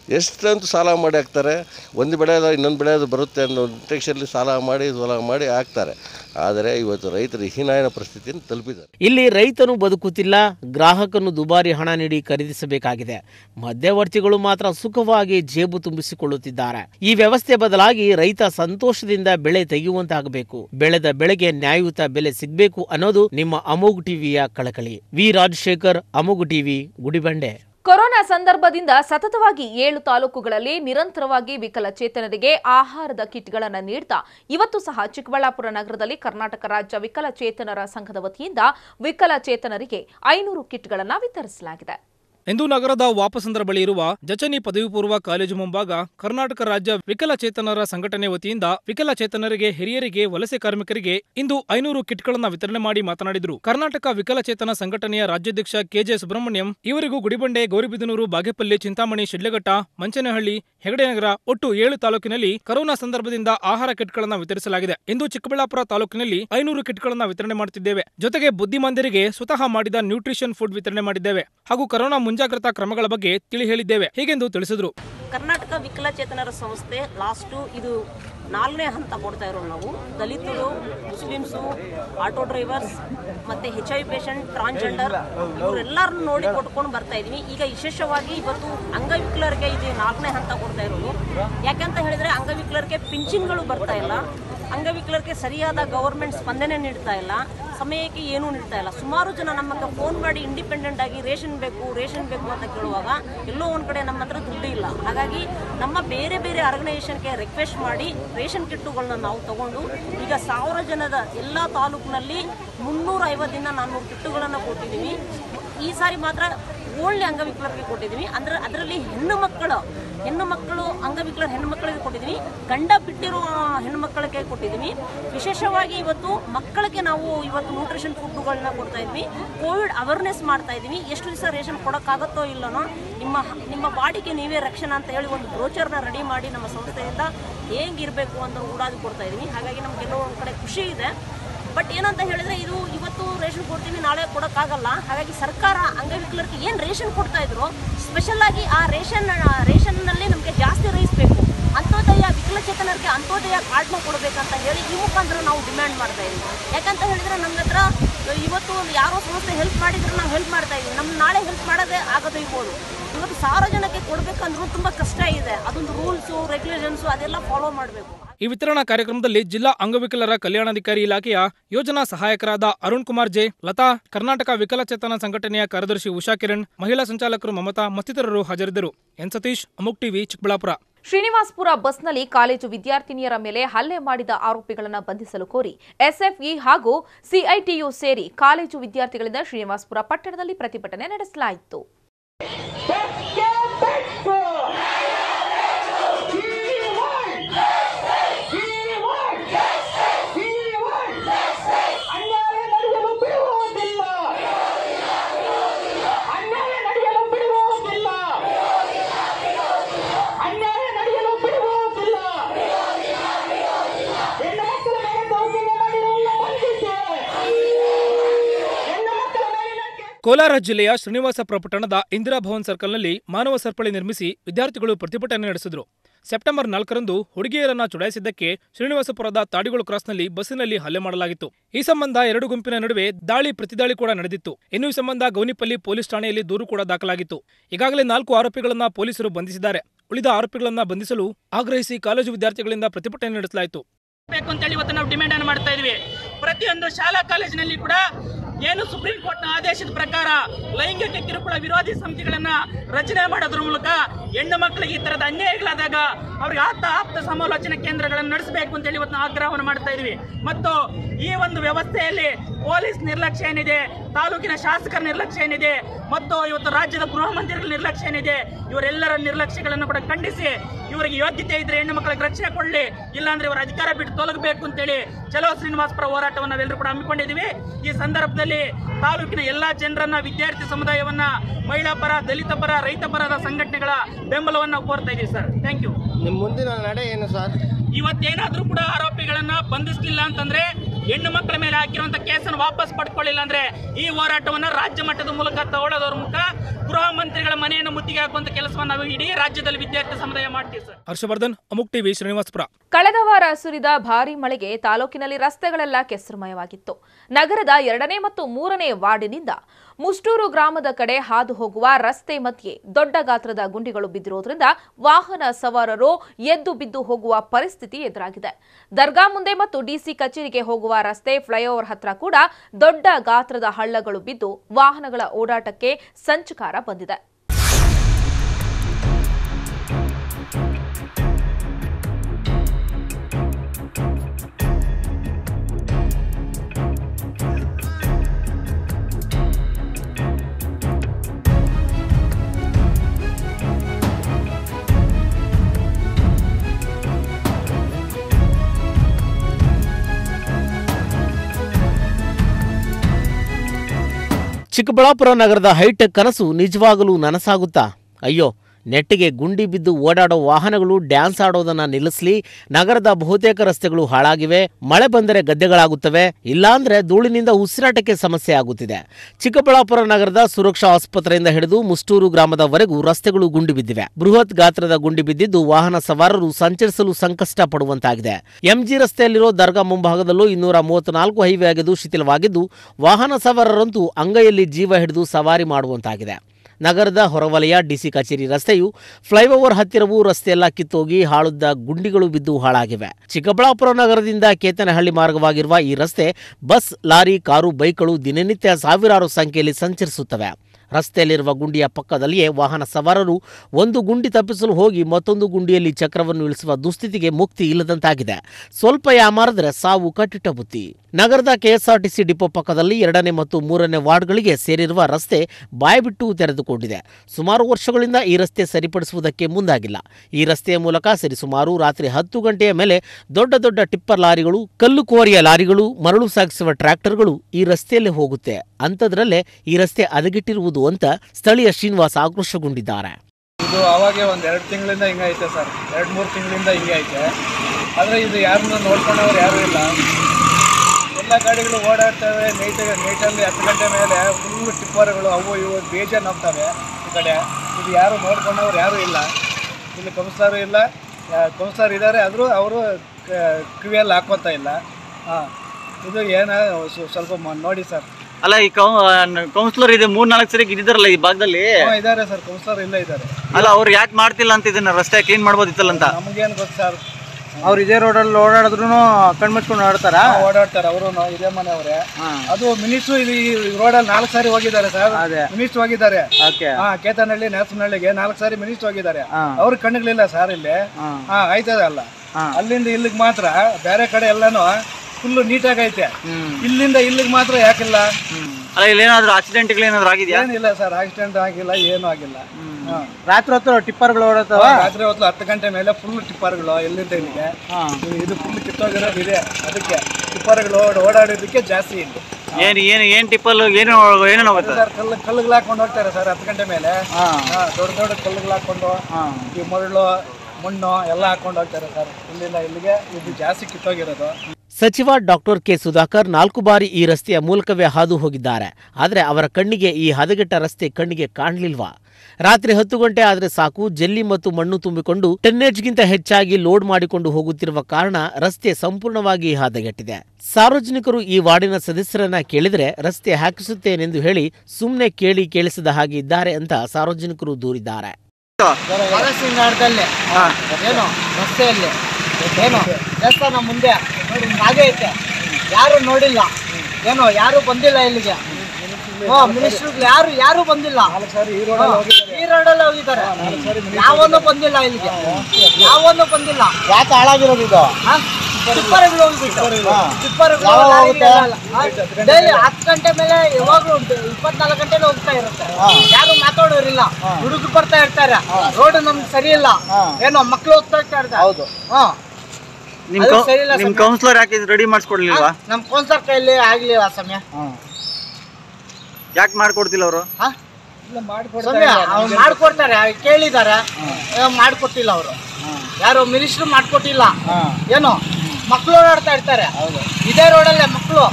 ಎಷ್ಟಂತೂ ಸಾಲ ಮಾಡಿ ಹಾಕ್ತಾರೆ ಒಂದು ಬೆಳೆ ಅಲ್ಲ ಇನ್ನೊಂದು ಬೆಳೆ ಅದು ಬರುತ್ತೆ ಅನ್ನೋ ಇಂಟೆಕ್ಷನಲ್ಲಿ ಸಾಲ ಮಾಡಿ ಸಾಲ ಮಾಡಿ ಹಾಕ್ತಾರೆ ಆದರೆ ಇವತ್ತು ರೈತರು ಹೀನಾಯನ ಪರಿಸ್ಥಿತಿಯನ್ನು ತಲುಪಿದ್ದಾರೆ ಇಲ್ಲಿ ರೈತನು ಬದುಕುತ್ತಿಲ್ಲ ಗ್ರಾಹಕನು ದುಬಾರಿ ಹಣ ನೀಡಿ ಖರೀದಿಸಬೇಕಾಗಿದೆ ಮಧ್ಯವರ್ತಿಗಳು ಮಾತ್ರ ಸುಖವಾಗಿ ಜೇಬು ತುಂಬಿಸಿಕೊಳ್ಳುತ್ತಿದ್ದಾರೆ ಈ ವ್ಯವಸ್ಥೆ ಬದಲಾಗಿ ರೈತ ಸಂತೋಷದಿಂದ ಬೆಳೆ ತೆಗೆಯುವಂತಾಗಬೇಕು ಬೆಳೆದ ಬೆಳೆಗೆ ನ್ಯಾಯಯುತ ಬೆಲೆ ಸಿಗಬೇಕು ಅನ್ನೋದು ನಿಮ್ಮ ಅಮೋಘ್ ಟಿವಿಯ ಕಳಕಳಿ V Rajashekhar Amogh TV Gudibande corona ಸಂದರ್ಭದಿಂದ ಸತತವಾಗಿ ಏಳು ತಾಲೂಕುಗಳಲ್ಲಿ ನಿರಂತರವಾಗಿ ವಿಕಲಚೇತನರಿಗೆ ಆಹಾರದ ಕಿಟ್ಗಳನ್ನು ನೀಡ್ತಾ ಇವತ್ತು ಸಹ ಚಿಕ್ಕಬಳ್ಳಾಪುರ ನಗರದಲ್ಲಿ ಕರ್ನಾಟಕ ರಾಜ್ಯ ವಿಕಲಚೇತನರ ಸಂಘದ ವತಿಯಿಂದ ವಿಕಲಚೇತನರಿಗೆ ಐನೂರು ಕಿಟ್ಗಳನ್ನು ವಿತರಿಸಲಾಗಿದೆ ಇಂದು ನಗರದ ವಾಪಸಂದ್ರ ಬಳಿ ಇರುವ ಜಚನಿ ಪದವಿ ಪೂರ್ವ ಕಾಲೇಜು ಮುಂಭಾಗ ಕರ್ನಾಟಕ ರಾಜ್ಯ ವಿಕಲಚೇತನರ ಸಂಘಟನೆ ವತಿಯಿಂದ ವಿಕಲಚೇತನರಿಗೆ ಹಿರಿಯರಿಗೆ ವಲಸೆ ಕಾರ್ಮಿಕರಿಗೆ ಇಂದು ಐನೂರು ಕಿಟ್ಗಳನ್ನು ವಿತರಣೆ ಮಾಡಿ ಮಾತನಾಡಿದರು ಕರ್ನಾಟಕ ವಿಕಲಚೇತನ ಸಂಘಟನೆಯ ರಾಜ್ಯಾಧ್ಯಕ್ಷ ಕೆಜೆ ಸುಬ್ರಹ್ಮಣ್ಯಂ ಇವರಿಗೂ ಗುಡಿಬಂಡೆ ಗೌರಿಬಿದನೂರು ಬಾಗೇಪಲ್ಲಿ ಚಿಂತಾಮಣಿ ಶಿಡ್ಲಘಟ್ಟ ಮಂಚನಹಳ್ಳಿ ಹೆಗಡೆನಗರ ಒಟ್ಟು ಏಳು ತಾಲೂಕಿನಲ್ಲಿ ಕರೋನಾ ಸಂದರ್ಭದಿಂದ ಆಹಾರ ಕಿಟ್ಗಳನ್ನು ವಿತರಿಸಲಾಗಿದೆ ಇಂದು ಚಿಕ್ಕಬಳ್ಳಾಪುರ ತಾಲೂಕಿನಲ್ಲಿ ಐನೂರು ಕಿಟ್ಗಳನ್ನು ವಿತರಣೆ ಮಾಡುತ್ತಿದ್ದೇವೆ ಜೊತೆಗೆ ಬುದ್ಧಿಮಾಂದ್ಯರಿಗೆ ಸ್ವತಃ ಮಾಡಿದ ನ್ಯೂಟ್ರಿಷನ್ ಫುಡ್ ವಿತರಣೆ ಮಾಡಿದ್ದೇವೆ ಹಾಗೂ ಕರೋನಾ ಮುಂಜಾಗ್ರತಾ ಕ್ರಮಗಳ ಬಗ್ಗೆ ತಿಳಿ ಹೇಳಿದ್ದೇವೆ ಹೀಗೆಂದು ತಿಳಿಸಿದರು ಕರ್ನಾಟಕ ವಿಕಲಚೇತನರ ಸಂಸ್ಥೆ ಲಾಸ್ಟು ಇದು ನಾಲ್ಕನೇ ಹಂತ ಕೊಡ್ತಾ ಇರೋದು ನಾವು ದಲಿತರು ಮುಸ್ಲಿಮ್ಸು ಆಟೋ ಡ್ರೈವರ್ಸ್ ಮತ್ತು ಹೆಚ್ ಐ ಪೇಷಂಟ್ ಟ್ರಾನ್ಸ್ಜೆಂಡರ್ ಇವರೆಲ್ಲರನ್ನು ನೋಡಿ ಕೊಟ್ಕೊಂಡು ಬರ್ತಾ ಇದ್ದೀವಿ ಈಗ ವಿಶೇಷವಾಗಿ ಇವತ್ತು ಅಂಗವಿಕಲರಿಗೆ ಇದು ನಾಲ್ಕನೇ ಹಂತ ಕೊಡ್ತಾ ಇರೋದು ಯಾಕಂತ ಹೇಳಿದರೆ ಅಂಗವಿಕಲರಿಗೆ ಪಿಂಚಿನ್ಗಳು ಬರ್ತಾ ಇಲ್ಲ ಅಂಗವಿಕಲರಿಗೆ ಸರಿಯಾದ ಗವರ್ಮೆಂಟ್ ಸ್ಪಂದನೆ ನೀಡ್ತಾ ಇಲ್ಲ ಸಮಯಕ್ಕೆ ಏನೂ ನೀಡ್ತಾ ಇಲ್ಲ ಸುಮಾರು ಜನ ನಮಗೆ ಫೋನ್ ಮಾಡಿ ಇಂಡಿಪೆಂಡೆಂಟ್ ಆಗಿ ರೇಷನ್ ಬೇಕು ರೇಷನ್ ಬೇಕು ಅಂತ ಕೇಳುವಾಗ ಎಲ್ಲೋ ಒಂದು ಕಡೆ ನಮ್ಮ ಹತ್ರ ದುಡ್ಡು ಇಲ್ಲ ಹಾಗಾಗಿ ನಮ್ಮ ಬೇರೆ ಬೇರೆ ಆರ್ಗನೈಸೇಷನ್ಗೆ ರಿಕ್ವೆಸ್ಟ್ ಮಾಡಿ ರೇಷನ್ ಕಿಟ್ಟುಗಳನ್ನ ನಾವು ತಗೊಂಡು ಈಗ ಸಾವಿರ ಜನದ ಎಲ್ಲ ತಾಲೂಕಿನಲ್ಲಿ ಮುನ್ನೂರ ಐವತ್ತರಿಂದ ನಾನ್ನೂರು ಕಿಟ್ಟುಗಳನ್ನು ಕೊಟ್ಟಿದ್ದೀವಿ ಈ ಸಾರಿ ಮಾತ್ರ ಓನ್ಲಿ ಅಂಗವಿಕಲರಿಗೆ ಕೊಟ್ಟಿದ್ದೀವಿ ಅಂದ್ರೆ ಅದರಲ್ಲಿ ಹೆಣ್ಣು ಮಕ್ಕಳು ಹೆಣ್ಣು ಮಕ್ಕಳು ಅಂಗವಿಕಲರ ಹೆಣ್ಣು ಮಕ್ಕಳಿಗೆ ಕೊಟ್ಟಿದ್ದೀವಿ ಗಂಡ ಬಿಟ್ಟಿರೋ ಹೆಣ್ಣು ಮಕ್ಕಳಿಗೆ ಕೊಟ್ಟಿದ್ದೀವಿ ವಿಶೇಷವಾಗಿ ಇವತ್ತು ಮಕ್ಕಳಿಗೆ ನಾವು ಇವತ್ತು ನ್ಯೂಟ್ರಿಷನ್ ಫುಡ್ಗಳನ್ನ ಕೊಡ್ತಾ ಇದ್ವಿ ಕೋವಿಡ್ ಅವೇರ್ನೆಸ್ ಮಾಡ್ತಾ ಇದ್ದೀವಿ ಎಷ್ಟು ದಿವಸ ರೇಷನ್ ಕೊಡೋಕ್ಕಾಗತ್ತೋ ಇಲ್ಲನೋ ನಿಮ್ಮ ನಿಮ್ಮ ಬಾಡಿಗೆ ನೀವೇ ರಕ್ಷಣಾ ಅಂತ ಹೇಳಿ ಒಂದು ಬ್ರೋಚರ್ನ ರೆಡಿ ಮಾಡಿ ನಮ್ಮ ಸಂಸ್ಥೆಯಿಂದ ಹೇಗಿರಬೇಕು ಅಂತ ಉಡಾದು ಕೊಡ್ತಾ ಇದ್ದೀವಿ ಹಾಗಾಗಿ ನಮ್ಗೆಲ್ಲೋ ಒಂದು ಕಡೆ ಖುಷಿ ಇದೆ ಬಟ್ ಏನಂತ ಹೇಳಿದ್ರೆ ಇದು ಇವತ್ತು ರೇಷನ್ ಕೊಡ್ತೀವಿ ನಾಳೆ ಕೊಡೋಕ್ಕಾಗಲ್ಲ ಹಾಗಾಗಿ ಸರ್ಕಾರ ಅಂಗವಿಕಲರಿಗೆ ಏನು ರೇಷನ್ ಕೊಡ್ತಾ ಇದ್ರು ಸ್ಪೆಷಲ್ ಆಗಿ ಆ ರೇಷನ್ ರೇಷನ್ನಲ್ಲಿ ನಮಗೆ ಜಾಸ್ತಿ ರೈಸ್ ಬೇಕು ಅಂತ್ಯೋದಯ ವಿಕಲಚೇತನರಿಗೆ ಅಂತ್ಯೋದಯ ಕಾರ್ಡ್ನ ಕೊಡಬೇಕಂತ ಹೇಳಿ ಈ ಮುಖಾಂತರ ನಾವು ಡಿಮ್ಯಾಂಡ್ ಮಾಡ್ತಾ ಇದ್ದೀವಿ ಯಾಕಂತ ಹೇಳಿದ್ರೆ ನಮ್ಮ ಹತ್ರ ಇವತ್ತು ಯಾರೋ ಸಂಸ್ಥೆ ಹೆಲ್ಪ್ ಮಾಡಿದ್ರೆ ನಾವು ಹೆಲ್ಪ್ ಮಾಡ್ತಾ ಇದ್ದೀವಿ ನಮ್ಮ ನಾಳೆ ಹೆಲ್ಪ್ ಮಾಡೋದೇ ಆಗದು ಇರ್ಬೋದು ಇವತ್ತು ಸಾವಿರ ಜನಕ್ಕೆ ಕೊಡಬೇಕಂದ್ರೂ ತುಂಬ ಕಷ್ಟ ಇದೆ ಅದೊಂದು ರೂಲ್ಸು ರೆಗ್ಯುಲೇಷನ್ಸು ಅದೆಲ್ಲ ಫಾಲೋ ಮಾಡಬೇಕು ಈ ವಿತರಣಾ ಕಾರ್ಯಕ್ರಮದಲ್ಲಿ ಜಿಲ್ಲಾ ಅಂಗವಿಕಲರ ಕಲ್ಯಾಣಾಧಿಕಾರಿ ಇಲಾಖೆಯ ಯೋಜನಾ ಸಹಾಯಕರಾದ ಅರುಣ್ ಕುಮಾರ್ ಜೆ ಲತಾ ಕರ್ನಾಟಕ ವಿಕಲಚೇತನ ಸಂಘಟನೆಯ ಕಾರ್ಯದರ್ಶಿ ಉಷಾ ಕಿರಣ್ ಮಹಿಳಾ ಸಂಚಾಲಕರು ಮಮತಾ ಮತ್ತಿತರರು ಹಾಜರಿದ್ದರು ಎನ್ ಸತೀಶ್ ಅಮುಕ್ ಟಿವಿ ಚಿಕ್ಕಬಳ್ಳಾಪುರ ಶ್ರೀನಿವಾಸ್ಪುರ ಬಸ್ನಲ್ಲಿ ಕಾಲೇಜು ವಿದ್ಯಾರ್ಥಿನಿಯರ ಮೇಲೆ ಹಲ್ಲೆ ಮಾಡಿದ ಆರೋಪಿಗಳನ್ನು ಬಂಧಿಸಲು ಕೋರಿ ಎಸ್ಎಫ್ಇ ಹಾಗೂ ಸಿಐಟಿಯು ಸೇರಿ ಕಾಲೇಜು ವಿದ್ಯಾರ್ಥಿಗಳಿಂದ ಶ್ರೀನಿವಾಸ್ಪುರ ಪಟ್ಟಣದಲ್ಲಿ ಪ್ರತಿಭಟನೆ ನಡೆಸಲಾಯಿತು ಕೋಲಾರ ಜಿಲ್ಲೆಯ ಶ್ರೀನಿವಾಸಪುರ ಪಟ್ಟಣದ ಇಂದಿರಾ ಭವನ್ ಸರ್ಕಲ್ನಲ್ಲಿ ಮಾನವ ಸರಪಳಿ ನಿರ್ಮಿಸಿ ವಿದ್ಯಾರ್ಥಿಗಳು ಪ್ರತಿಭಟನೆ ನಡೆಸಿದರು ಸೆಪ್ಟೆಂಬರ್ ನಾಲ್ಕರಂದು ಹುಡುಗಿಯರನ್ನ ಚುಡಾಯಿಸಿದ್ದಕ್ಕೆ ಶ್ರೀನಿವಾಸಪುರದ ತಾಡಿಗೋಳು ಕ್ರಾಸ್ನಲ್ಲಿ ಬಸ್ಸಿನಲ್ಲಿ ಹಲ್ಲೆ ಮಾಡಲಾಗಿತ್ತು ಈ ಸಂಬಂಧ ಎರಡು ಗುಂಪಿನ ನಡುವೆ ದಾಳಿ ಪ್ರತಿದಾಳಿ ಕೂಡ ನಡೆದಿತ್ತು ಇನ್ನು ಈ ಸಂಬಂಧ ಗೌನಿಪಲ್ಲಿ ಪೊಲೀಸ್ ಠಾಣೆಯಲ್ಲಿ ದೂರು ಕೂಡ ದಾಖಲಾಗಿತ್ತು ಈಗಾಗಲೇ ನಾಲ್ಕು ಆರೋಪಿಗಳನ್ನ ಪೊಲೀಸರು ಬಂಧಿಸಿದ್ದಾರೆ ಉಳಿದ ಆರೋಪಿಗಳನ್ನ ಬಂಧಿಸಲು ಆಗ್ರಹಿಸಿ ಕಾಲೇಜು ವಿದ್ಯಾರ್ಥಿಗಳಿಂದ ಪ್ರತಿಭಟನೆ ನಡೆಸಲಾಯಿತು ಬೇಕು ಅಂತೇಳಿ ಇವತ್ತು ನಾವು ಡಿಮ್ಯಾಂಡ್ ಅನ್ನು ಮಾಡ್ತಾ ಇದೀವಿ ಪ್ರತಿಯೊಂದು ಶಾಲಾ ಕಾಲೇಜಿನಲ್ಲಿ ಕೂಡ ಏನು ಸುಪ್ರೀಂ ಕೋರ್ಟ್ನ ಆದೇಶದ ಪ್ರಕಾರ ಲೈಂಗಿಕ ಕಿರುಕುಳ ವಿರೋಧಿ ಸಮಿತಿಗಳನ್ನ ರಚನೆ ಮಾಡೋದ್ರ ಮೂಲಕ ಹೆಣ್ಣು ಮಕ್ಕಳಿಗೆ ಈ ತರದ ಅನ್ಯಾಯಗಳಾದಾಗ ಅವ್ರಿಗೆ ಆಪ್ತ ಆಪ್ತ ಸಮಾಲೋಚನಾ ಕೇಂದ್ರಗಳನ್ನು ನಡೆಸಬೇಕು ಅಂತೇಳಿ ಇವತ್ತು ನಾವು ಆಗ್ರಹವನ್ನು ಮಾಡ್ತಾ ಇದೀವಿ ಮತ್ತು ಈ ಒಂದು ವ್ಯವಸ್ಥೆಯಲ್ಲಿ ಪೊಲೀಸ್ ನಿರ್ಲಕ್ಷ್ಯ ಏನಿದೆ ತಾಲೂಕಿನ ಶಾಸಕರ ನಿರ್ಲಕ್ಷ್ಯ ಏನಿದೆ ಮತ್ತು ಇವತ್ತು ರಾಜ್ಯದ ಗೃಹ ಮಂತ್ರಿಗಳ ನಿರ್ಲಕ್ಷ್ಯ ಏನಿದೆ ಇವರೆಲ್ಲರ ನಿರ್ಲಕ್ಷ್ಯಗಳನ್ನು ಕೂಡ ಖಂಡಿಸಿ ಇವರಿಗೆ ಯೋಗ್ಯತೆ ಇದ್ರೆ ಹೆಣ್ಣು ಮಕ್ಕಳಿಗೆ ರಕ್ಷಣೆ ಕೊಡಲಿ ಇಲ್ಲಾಂದ್ರೆ ಇವರ ಅಧಿಕಾರ ಬಿಟ್ಟು ತೊಲಗಬೇಕು ಅಂತೇಳಿ ಚಲೋ ಶ್ರೀನಿವಾಸಪುರ ಹೋರಾಟವನ್ನು ನಾವೆಲ್ಲರೂ ಕೂಡ ಹಮ್ಮಿಕೊಂಡಿದ್ದೀವಿ ಈ ಸಂದರ್ಭದಲ್ಲಿ ತಾಲೂಕಿನ ಎಲ್ಲಾ ಜನರನ್ನ ವಿದ್ಯಾರ್ಥಿ ಸಮುದಾಯವನ್ನ ಮಹಿಳಾ ಪರ ದಲಿತ ಪರ ರೈತ ಪರದ ಸಂಘಟನೆಗಳ ಬೆಂಬಲವನ್ನು ಕೋರ್ತಾ ಇದೀವಿ ಸರ್ ಥ್ಯಾಂಕ್ ಯು ನಿಮ್ಮ ಮುಂದಿನ ನಡೆ ಏನು ಸರ್ ಇವತ್ತೇನಾದ್ರೂ ಕೂಡ ಆರೋಪಿಗಳನ್ನ ಬಂಧಿಸಲಿಲ್ಲ ಅಂತಂದ್ರೆ ಹೆಣ್ಣು ಮಕ್ಕಳ ಮೇಲೆ ಹಾಕಿರುವಂತ ಕೇಸನ್ನು ವಾಪಸ್ ಪಡ್ಕೊಳ್ಳಿಲ್ಲ ಅಂದ್ರೆ ಈ ಹೋರಾಟವನ್ನ ರಾಜ್ಯ ಮಟ್ಟದ ಮೂಲಕ ತಗೊಳ್ಳೋದ್ರ ಮೂಲಕ ಗೃಹ ಮಂತ್ರಿಗಳ ಮನೆಯನ್ನು ಮುತ್ತಿಗೆ ಹಾಕುವಂತ ಕೆಲಸವನ್ನು ನಾವು ಇಡೀ ರಾಜ್ಯದಲ್ಲಿ ವಿದ್ಯಾರ್ಥಿ ಸಮುದಾಯ ಮಾಡ್ತೀವಿ ಸರ್ ಹರ್ಷವರ್ಧನ್ ಅಮುಕ್ ಟಿವಿ ಶ್ರೀನಿವಾಸಪುರ ಕಳೆದ ವಾರ ಸುರಿದ ಭಾರೀ ಮಳೆಗೆ ತಾಲೂಕಿನಲ್ಲಿ ರಸ್ತೆಗಳೆಲ್ಲ ಕೆಸರುಮಯವಾಗಿತ್ತು ನಗರದ ಎರಡನೇ ಮತ್ತು ಮೂರನೇ ವಾರ್ಡಿನಿಂದ ಮುಷ್ಟೂರು ಗ್ರಾಮದ ಕಡೆ ಹಾದು ಹೋಗುವ ರಸ್ತೆ ಮಧ್ಯೆ ದೊಡ್ಡ ಗಾತ್ರದ ಗುಂಡಿಗಳು ಬಿದ್ದಿರೋದ್ರಿಂದ ವಾಹನ ಸವಾರರು ಎದ್ದು ಬಿದ್ದು ಹೋಗುವ ಪರಿಸ್ಥಿತಿ ಎದುರಾಗಿದೆ ದರ್ಗಾ ಮುಂದೆ ಮತ್ತು ಡಿಸಿ ಕಚೇರಿಗೆ ಹೋಗುವ ರಸ್ತೆ ಫ್ಲೈಓವರ್ ಹತ್ರ ಕೂಡ ದೊಡ್ಡ ಗಾತ್ರದ ಹಳ್ಳಗಳು ಬಿದ್ದು ವಾಹನಗಳ ಓಡಾಟಕ್ಕೆ ಸಂಚಕಾರ ಬಂದಿದೆ ಚಿಕ್ಕಬಳ್ಳಾಪುರ ನಗರದ ಹೈಟೆಕ್ ಕನಸು ನಿಜವಾಗಲೂ ನನಸಾಗುತ್ತಾ ಅಯ್ಯೋ ನೆಟ್ಟಿಗೆ ಗುಂಡಿ ಬಿದ್ದು ಓಡಾಡೋ ವಾಹನಗಳು ಡ್ಯಾನ್ಸ್ ಆಡೋದನ್ನ ನಿಲ್ಲಿಸ್ಲಿ ನಗರದ ಬಹುತೇಕ ರಸ್ತೆಗಳು ಹಾಳಾಗಿವೆ ಮಳೆ ಬಂದರೆ ಗದ್ದೆಗಳಾಗುತ್ತವೆ ಇಲ್ಲಾಂದ್ರೆ ಧೂಳಿನಿಂದ ಉಸಿರಾಟಕ್ಕೆ ಸಮಸ್ಯೆ ಆಗುತ್ತಿದೆ ಚಿಕ್ಕಬಳ್ಳಾಪುರ ನಗರದ ಸುರಕ್ಷಾ ಆಸ್ಪತ್ರೆಯಿಂದ ಹಿಡಿದು ಮುಷ್ಟೂರು ಗ್ರಾಮದವರೆಗೂ ರಸ್ತೆಗಳು ಗುಂಡಿ ಬಿದ್ದಿವೆ ಬೃಹತ್ ಗಾತ್ರದ ಗುಂಡಿ ಬಿದ್ದಿದ್ದು ವಾಹನ ಸವಾರರು ಸಂಚರಿಸಲು ಸಂಕಷ್ಟ ಪಡುವಂತಾಗಿದೆ ಎಂಜಿ ರಸ್ತೆಯಲ್ಲಿರೋ ದರ್ಗಾ ಮುಂಭಾಗದಲ್ಲೂ ಇನ್ನೂರ ಮೂವತ್ತ್ನಾಲ್ಕು ಹೈವೇ ಆಗಿದ್ದು ಶಿಥಿಲವಾಗಿದ್ದು ವಾಹನ ಸವಾರರಂತೂ ಅಂಗೈಯಲ್ಲಿ ಜೀವ ಹಿಡಿದು ಸವಾರಿ ಮಾಡುವಂತಾಗಿದೆ ನಗರದ ಹೊರವಲಯ ಡಿಸಿ ಕಚೇರಿ ರಸ್ತೆಯು ಫ್ಲೈಓವರ್ ಹತ್ತಿರವೂ ರಸ್ತೆಯೆಲ್ಲ ಕಿತ್ತೋಗಿ ಹಾಳುದ್ದ ಗುಂಡಿಗಳು ಬಿದ್ದು ಹಾಳಾಗಿವೆ ಚಿಕ್ಕಬಳ್ಳಾಪುರ ನಗರದಿಂದ ಕೇತನಹಳ್ಳಿ ಮಾರ್ಗವಾಗಿರುವ ಈ ರಸ್ತೆ ಬಸ್ ಲಾರಿ ಕಾರು ಬೈಕ್ಗಳು ದಿನನಿತ್ಯ ಸಾವಿರಾರು ಸಂಖ್ಯೆಯಲ್ಲಿ ಸಂಚರಿಸುತ್ತವೆ ರಸ್ತೆಯಲ್ಲಿರುವ ಗುಂಡಿಯ ಪಕ್ಕದಲ್ಲಿಯೇ ವಾಹನ ಸವಾರರು ಒಂದು ಗುಂಡಿ ತಪ್ಪಿಸಲು ಹೋಗಿ ಮತ್ತೊಂದು ಗುಂಡಿಯಲ್ಲಿ ಚಕ್ರವನ್ನು ಇಳಿಸುವ ದುಸ್ಥಿತಿಗೆ ಮುಕ್ತಿ ಇಲ್ಲದಂತಾಗಿದೆ ಸ್ವಲ್ಪ ಯಾಮಾರಿದ್ರೆ ಸಾವು ಕಟ್ಟಿಟ್ಟ ಬುತ್ತಿ ನಗರದ ಕೆಎಸ್ಆರ್ಟಿಸಿ ಡಿಪೋ ಪಕ್ಕದಲ್ಲಿ ಎರಡನೇ ಮತ್ತು ಮೂರನೇ ವಾರ್ಡ್ಗಳಿಗೆ ಸೇರಿರುವ ರಸ್ತೆ ಬಾಯ್ಬಿಟ್ಟು ತೆರೆದುಕೊಂಡಿದೆ ಸುಮಾರು ವರ್ಷಗಳಿಂದ ಈ ರಸ್ತೆ ಸರಿಪಡಿಸುವುದಕ್ಕೆ ಮುಂದಾಗಿಲ್ಲ ಈ ರಸ್ತೆಯ ಮೂಲಕ ಸರಿಸುಮಾರು ರಾತ್ರಿ ಹತ್ತು ಗಂಟೆಯ ಮೇಲೆ ದೊಡ್ಡ ದೊಡ್ಡ ಟಿಪ್ಪರ್ ಲಾರಿಗಳು ಕಲ್ಲು ಕೋರಿಯ ಲಾರಿಗಳು ಮರಳು ಸಾಗಿಸುವ ಟ್ರ್ಯಾಕ್ಟರ್ಗಳು ಈ ರಸ್ತೆಯಲ್ಲೇ ಹೋಗುತ್ತೆ ಅಂಥದ್ರಲ್ಲೇ ಈ ರಸ್ತೆ ಹದಗೆಟ್ಟಿರುವುದು ಅಂತ ಸ್ಥಳೀಯ ಶ್ರೀನಿವಾಸ್ ಆಕ್ರೋಶಗೊಂಡಿದ್ದಾರೆ ಇದು ಅವಾಗೆ ಒಂದು ಎರಡು ತಿಂಗಳಿಂದ ಹಿಂಗೆ ಐತೆ ಸರ್ ಎರಡು ಮೂರು ತಿಂಗಳಿಂದ ಹಿಂಗೆ ಐತೆ ಆದರೆ ಇದು ಯಾರನ್ನೂ ನೋಡ್ಕೊಂಡವ್ರು ಯಾರೂ ಇಲ್ಲ ಎಲ್ಲ ಗಾಡಿಗಳು ಓಡಾಡ್ತವೆ ನೈಟ್ ನೈಟಲ್ಲಿ ಹತ್ತು ಗಂಟೆ ಮೇಲೆ ಫುಲ್ ಟಿಪ್ಪರ್ಗಳು ಅವು ಇವು ಬೇಜಾರು ಹೋಗ್ತವೆ ಈ ಕಡೆ ಇದು ಯಾರು ನೋಡ್ಕೊಂಡವ್ರು ಯಾರೂ ಇಲ್ಲ ಇಲ್ಲಿ ಕಂಸಾರು ಇಲ್ಲ ಕಂಸಾರು ಇದ್ದಾರೆ ಆದರೂ ಅವರು ಕಿವಿಯಲ್ಲಿ ಹಾಕೋತಾ ಇಲ್ಲ ಹಾಂ ಇದು ಏನೋ ಸ್ವ- ಸ್ವಲ್ಪ ಮ- ನೋಡಿ ಸರ್ ಅಲ್ಲ ಈ ಕೌನ್ಸಿಲರ್ ಇದೆ ಮೂರ್ ನಾಲ್ಕು ಸರಿ ಇದ್ದಾರಲ್ಲ ಈ ಭಾಗದಲ್ಲಿ ಹಾಂ ಇದ್ದಾರೆ ಸರ್ ಕಂಸಾರು ಇಲ್ಲ ಇದ್ದಾರೆ ಅಲ್ಲ ಅವ್ರು ಯಾಕೆ ಮಾಡ್ತಿಲ್ಲ ಅಂತ ಇದನ್ನ ರಸ್ತೆ ಕ್ಲೀನ್ ಮಾಡ್ಬೋದಿತ್ತಲ್ಲ ಅಂತ ನಮಗೇನು ಗೊತ್ತು ಸರ್ ಅವ್ರು ಇದೇ ರೋಡಲ್ಲಿ ಓಡಾಡಿದ್ರು ಕಣ್ಮುಚ್ಕೊಂಡು ಓಡಾಡ್ತಾರ ಓಡಾಡ್ತಾರೆ ಅವರು ಇದೇ ಮನೆಯವರೇ ಅದು ಮಿನಿಸ್ಟ್ರು ಇಲ್ಲಿ ರೋಡಲ್ಲಿ ನಾಲ್ಕು ಸಾರಿ ಹೋಗಿದ್ದಾರೆ ಸರ್ ಮಿನಿಸ್ಟ್ರು ಹೋಗಿದ್ದಾರೆ ಓಕೆ ಹಾ ಕೇತನಹಳ್ಳಿ ನ್ಯಾಸನಹಳ್ಳಿಗೆ ನಾಲ್ಕು ಸಾರಿ ಮಿನಿಸ್ಟ್ರು ಹೋಗಿದ್ದಾರೆ ಅವ್ರ ಕಣ್ಣಿಗ್ಲಿಲ್ಲ ಸರ್ ಇಲ್ಲಿ ಹಾ ಆಯ್ತದೆ ಅಲ್ಲ ಅಲ್ಲಿಂದ ಇಲ್ಲಿಗೆ ಮಾತ್ರ ಬೇರೆ ಕಡೆ ಎಲ್ಲಾನು ಫುಲ್ ನೀಟಾಗಿ ಐತೆ ಇಲ್ಲಿಂದ ಇಲ್ಲಿಗೆ ಮಾತ್ರ ಯಾಕಿಲ್ಲ ಅಲ್ಲ ಇಲ್ಲೇನಾದ್ರೂ ಆಕ್ಸಿಡೆಂಟ್ಗಳು ಏನಾದ್ರು ಆಗಿದೆಯಾ ಏನಿಲ್ಲ ಸರ್ ಆಕ್ಸಿಡೆಂಟ್ ಆಗಿಲ್ಲ ಏನೂ ಆಗಿಲ್ಲ ಹಾ. ರಾತ್ರಿ ಹೊತ್ತು ಟಿಪ್ಪರ್ಗಳು ಓಡಾಡ್ತಾವ ರಾತ್ರಿ ಹೊತ್ತು ಹತ್ತು ಗಂಟೆ ಮೇಲೆ ಫುಲ್ ಟಿಪ್ಪರ್ಗಳು ಎಲ್ಲಿಂದ ಇಲ್ಲಿಗೆ ಇದು- ಇದು ಫುಲ್ ಕಿತ್ತೋಗಿರೋದು ಇದೆ ಅದಕ್ಕೆ ಟಿಪ್ಪರ್ಗಳು ಓಡ್- ಓಡಾಡೋದಕ್ಕೆ ಜಾಸ್ತಿ ಇದೆ ಏನ್ ಏನ್ ಏನ್ ಟಿಪ್ಪಲ್ ಏನು ಏನೇನು ಹೋಗುತ್ತೆ ಸರ್ ಕಲ್ಲು ಕಲ್ಲುಗಳು ಹಾಕೊಂಡು ಹೋಗ್ತಾರೆ ಸರ್ ಹತ್ತು ಗಂಟೆ ಮೇಲೆ ಹಾ, ದೊಡ್ಡ ದೊಡ್ಡ ಕಲ್ಲುಗಳು ಹಾಕೊಂಡು ಈ ಮರಳು ಮಣ್ಣು ಎಲ್ಲ ಹಾಕೊಂಡು ಹೋಗ್ತಾರೆ ಸರ್ ಇಲ್ಲಿಂದ ಇಲ್ಲಿಗೆ ಇದು ಜಾಸ್ತಿ ಕಿತ್ತೋಗಿರೋದು ಸಚಿವ ಡಾಕ್ಟರ್ ಕೆ ಸುಧಾಕರ್ ನಾಲ್ಕು ಬಾರಿ ಈ ರಸ್ತೆಯ ಮೂಲಕವೇ ಹಾದು ಹೋಗಿದ್ದಾರೆ ಆದರೆ ಅವರ ಕಣ್ಣಿಗೆ ಈ ಹದಗೆಟ್ಟ ರಸ್ತೆ ಕಣ್ಣಿಗೆ ಕಾಣಲಿಲ್ವಾ ರಾತ್ರಿ ಹತ್ತು ಗಂಟೆ ಆದರೆ ಸಾಕು ಜಲ್ಲಿ ಮತ್ತು ಮಣ್ಣು ತುಂಬಿಕೊಂಡು ಟೆನ್ನೇಜ್ಗಿಂತ ಹೆಚ್ಚಾಗಿ ಲೋಡ್ ಮಾಡಿಕೊಂಡು ಹೋಗುತ್ತಿರುವ ಕಾರಣ ರಸ್ತೆ ಸಂಪೂರ್ಣವಾಗಿ ಹದಗೆಟ್ಟಿದೆ ಸಾರ್ವಜನಿಕರು ಈ ವಾರ್ಡಿನ ಸದಸ್ಯರನ್ನ ಕೇಳಿದರೆ ರಸ್ತೆ ಹಾಕಿಸುತ್ತೇನೆಂದು ಹೇಳಿ ಸುಮ್ಮನೆ ಕೇಳಿ ಕೇಳಿಸದ ಹಾಗೆ ಇದ್ದಾರೆ ಅಂತ ಸಾರ್ವಜನಿಕರು ದೂರಿದ್ದಾರೆ ಫಾರೆಸ್ಟಿಂಗ್ ಏನು ರಸ್ತೆಯಲ್ಲಿ ಏನು ದೇವಸ್ಥಾನ ಮುಂದೆ ನೋಡಿ ಹಾಗೆ ಐತೆ ಯಾರು ನೋಡಿಲ್ಲ ಏನು ಯಾರು ಬಂದಿಲ್ಲ ಇಲ್ಲಿಗೆ ಹ್ಞೂ ಮಿನಿಸ್ಟ್ರುಗಳು ಯಾರು ಯಾರು ಬಂದಿಲ್ಲ ಈ ರೋಡಲ್ಲಿ ಹೋಗಿದ್ದಾರೆ ಯಾವನು ಬಂದಿಲ್ಲ ಇಲ್ಲಿಗೆ ಯಾವನು ಬಂದಿಲ್ಲ ಯಾಕೆ ಹಾಳಾಗಿರೋದು ಇದು ಟಿಪ್ಪರ್ಗಳು ಹೋಗ್ಬಿಟ್ಟು ಟಿಪ್ಪರ್ಗಳು ಡೈಲಿ ಹತ್ತು ಗಂಟೆ ಮೇಲೆ ಯಾವಾಗಲೂ ಇಪ್ಪತ್ನಾಲ್ಕು ಗಂಟೆಲಿ ಹೋಗ್ತಾ ಇರುತ್ತೆ ಯಾರು ಮಾತಾಡೋರಿಲ್ಲ ಹುಡುಗರು ಬರ್ತಾ ಇರ್ತಾರೆ ರೋಡ್ ನಮ್ಗೆ ಸರಿ ಇಲ್ಲ ಏನೋ ಮಕ್ಳು ಹೋಗ್ತಾ ಇರ್ತಾರೆ ಹೌದು ಹಾ ನಿಮ್ ಅದು ಕೌ- ಸರಿ ಇಲ್ಲ ನಿಮ್ ಸಮಯ. ಕೌನ್ಸಿಲರ್ ಯಾಕೆ ರೆಡಿ ಮಾಡಿಸ್ಕೊಡ್ಲಿಲ್ವಾ ನಮ್ ಕೌನ್ಸರ್ ಕೈಯಲ್ಲಿ ಆಗ್ಲಿಲ್ಲ ಸಮಯ ಯಾಕೆ ಮಾಡ್ಕೊಡ್ತಿಲ್ಲ ಅವರು ಸಮಯ ಅವ್ರು ಮಾಡ್ಕೊಡ್ತಾರೆ ಕೇಳಿದ್ದಾರೆ ಏ, ಮಾಡ್ಕೊಟ್ಟಿಲ್ಲ ಅವರು ಯಾರು ಮಿನಿಸ್ಟ್ರು ಮಾಡ್ಕೊಟ್ಟಿಲ್ಲ ಏನು ಮಕ್ಕಳು ಓಡಾಡ್ತಾ ಇರ್ತಾರೆ ಇದೇ ರೋಡಲ್ಲೇ ಮಕ್ಕಳು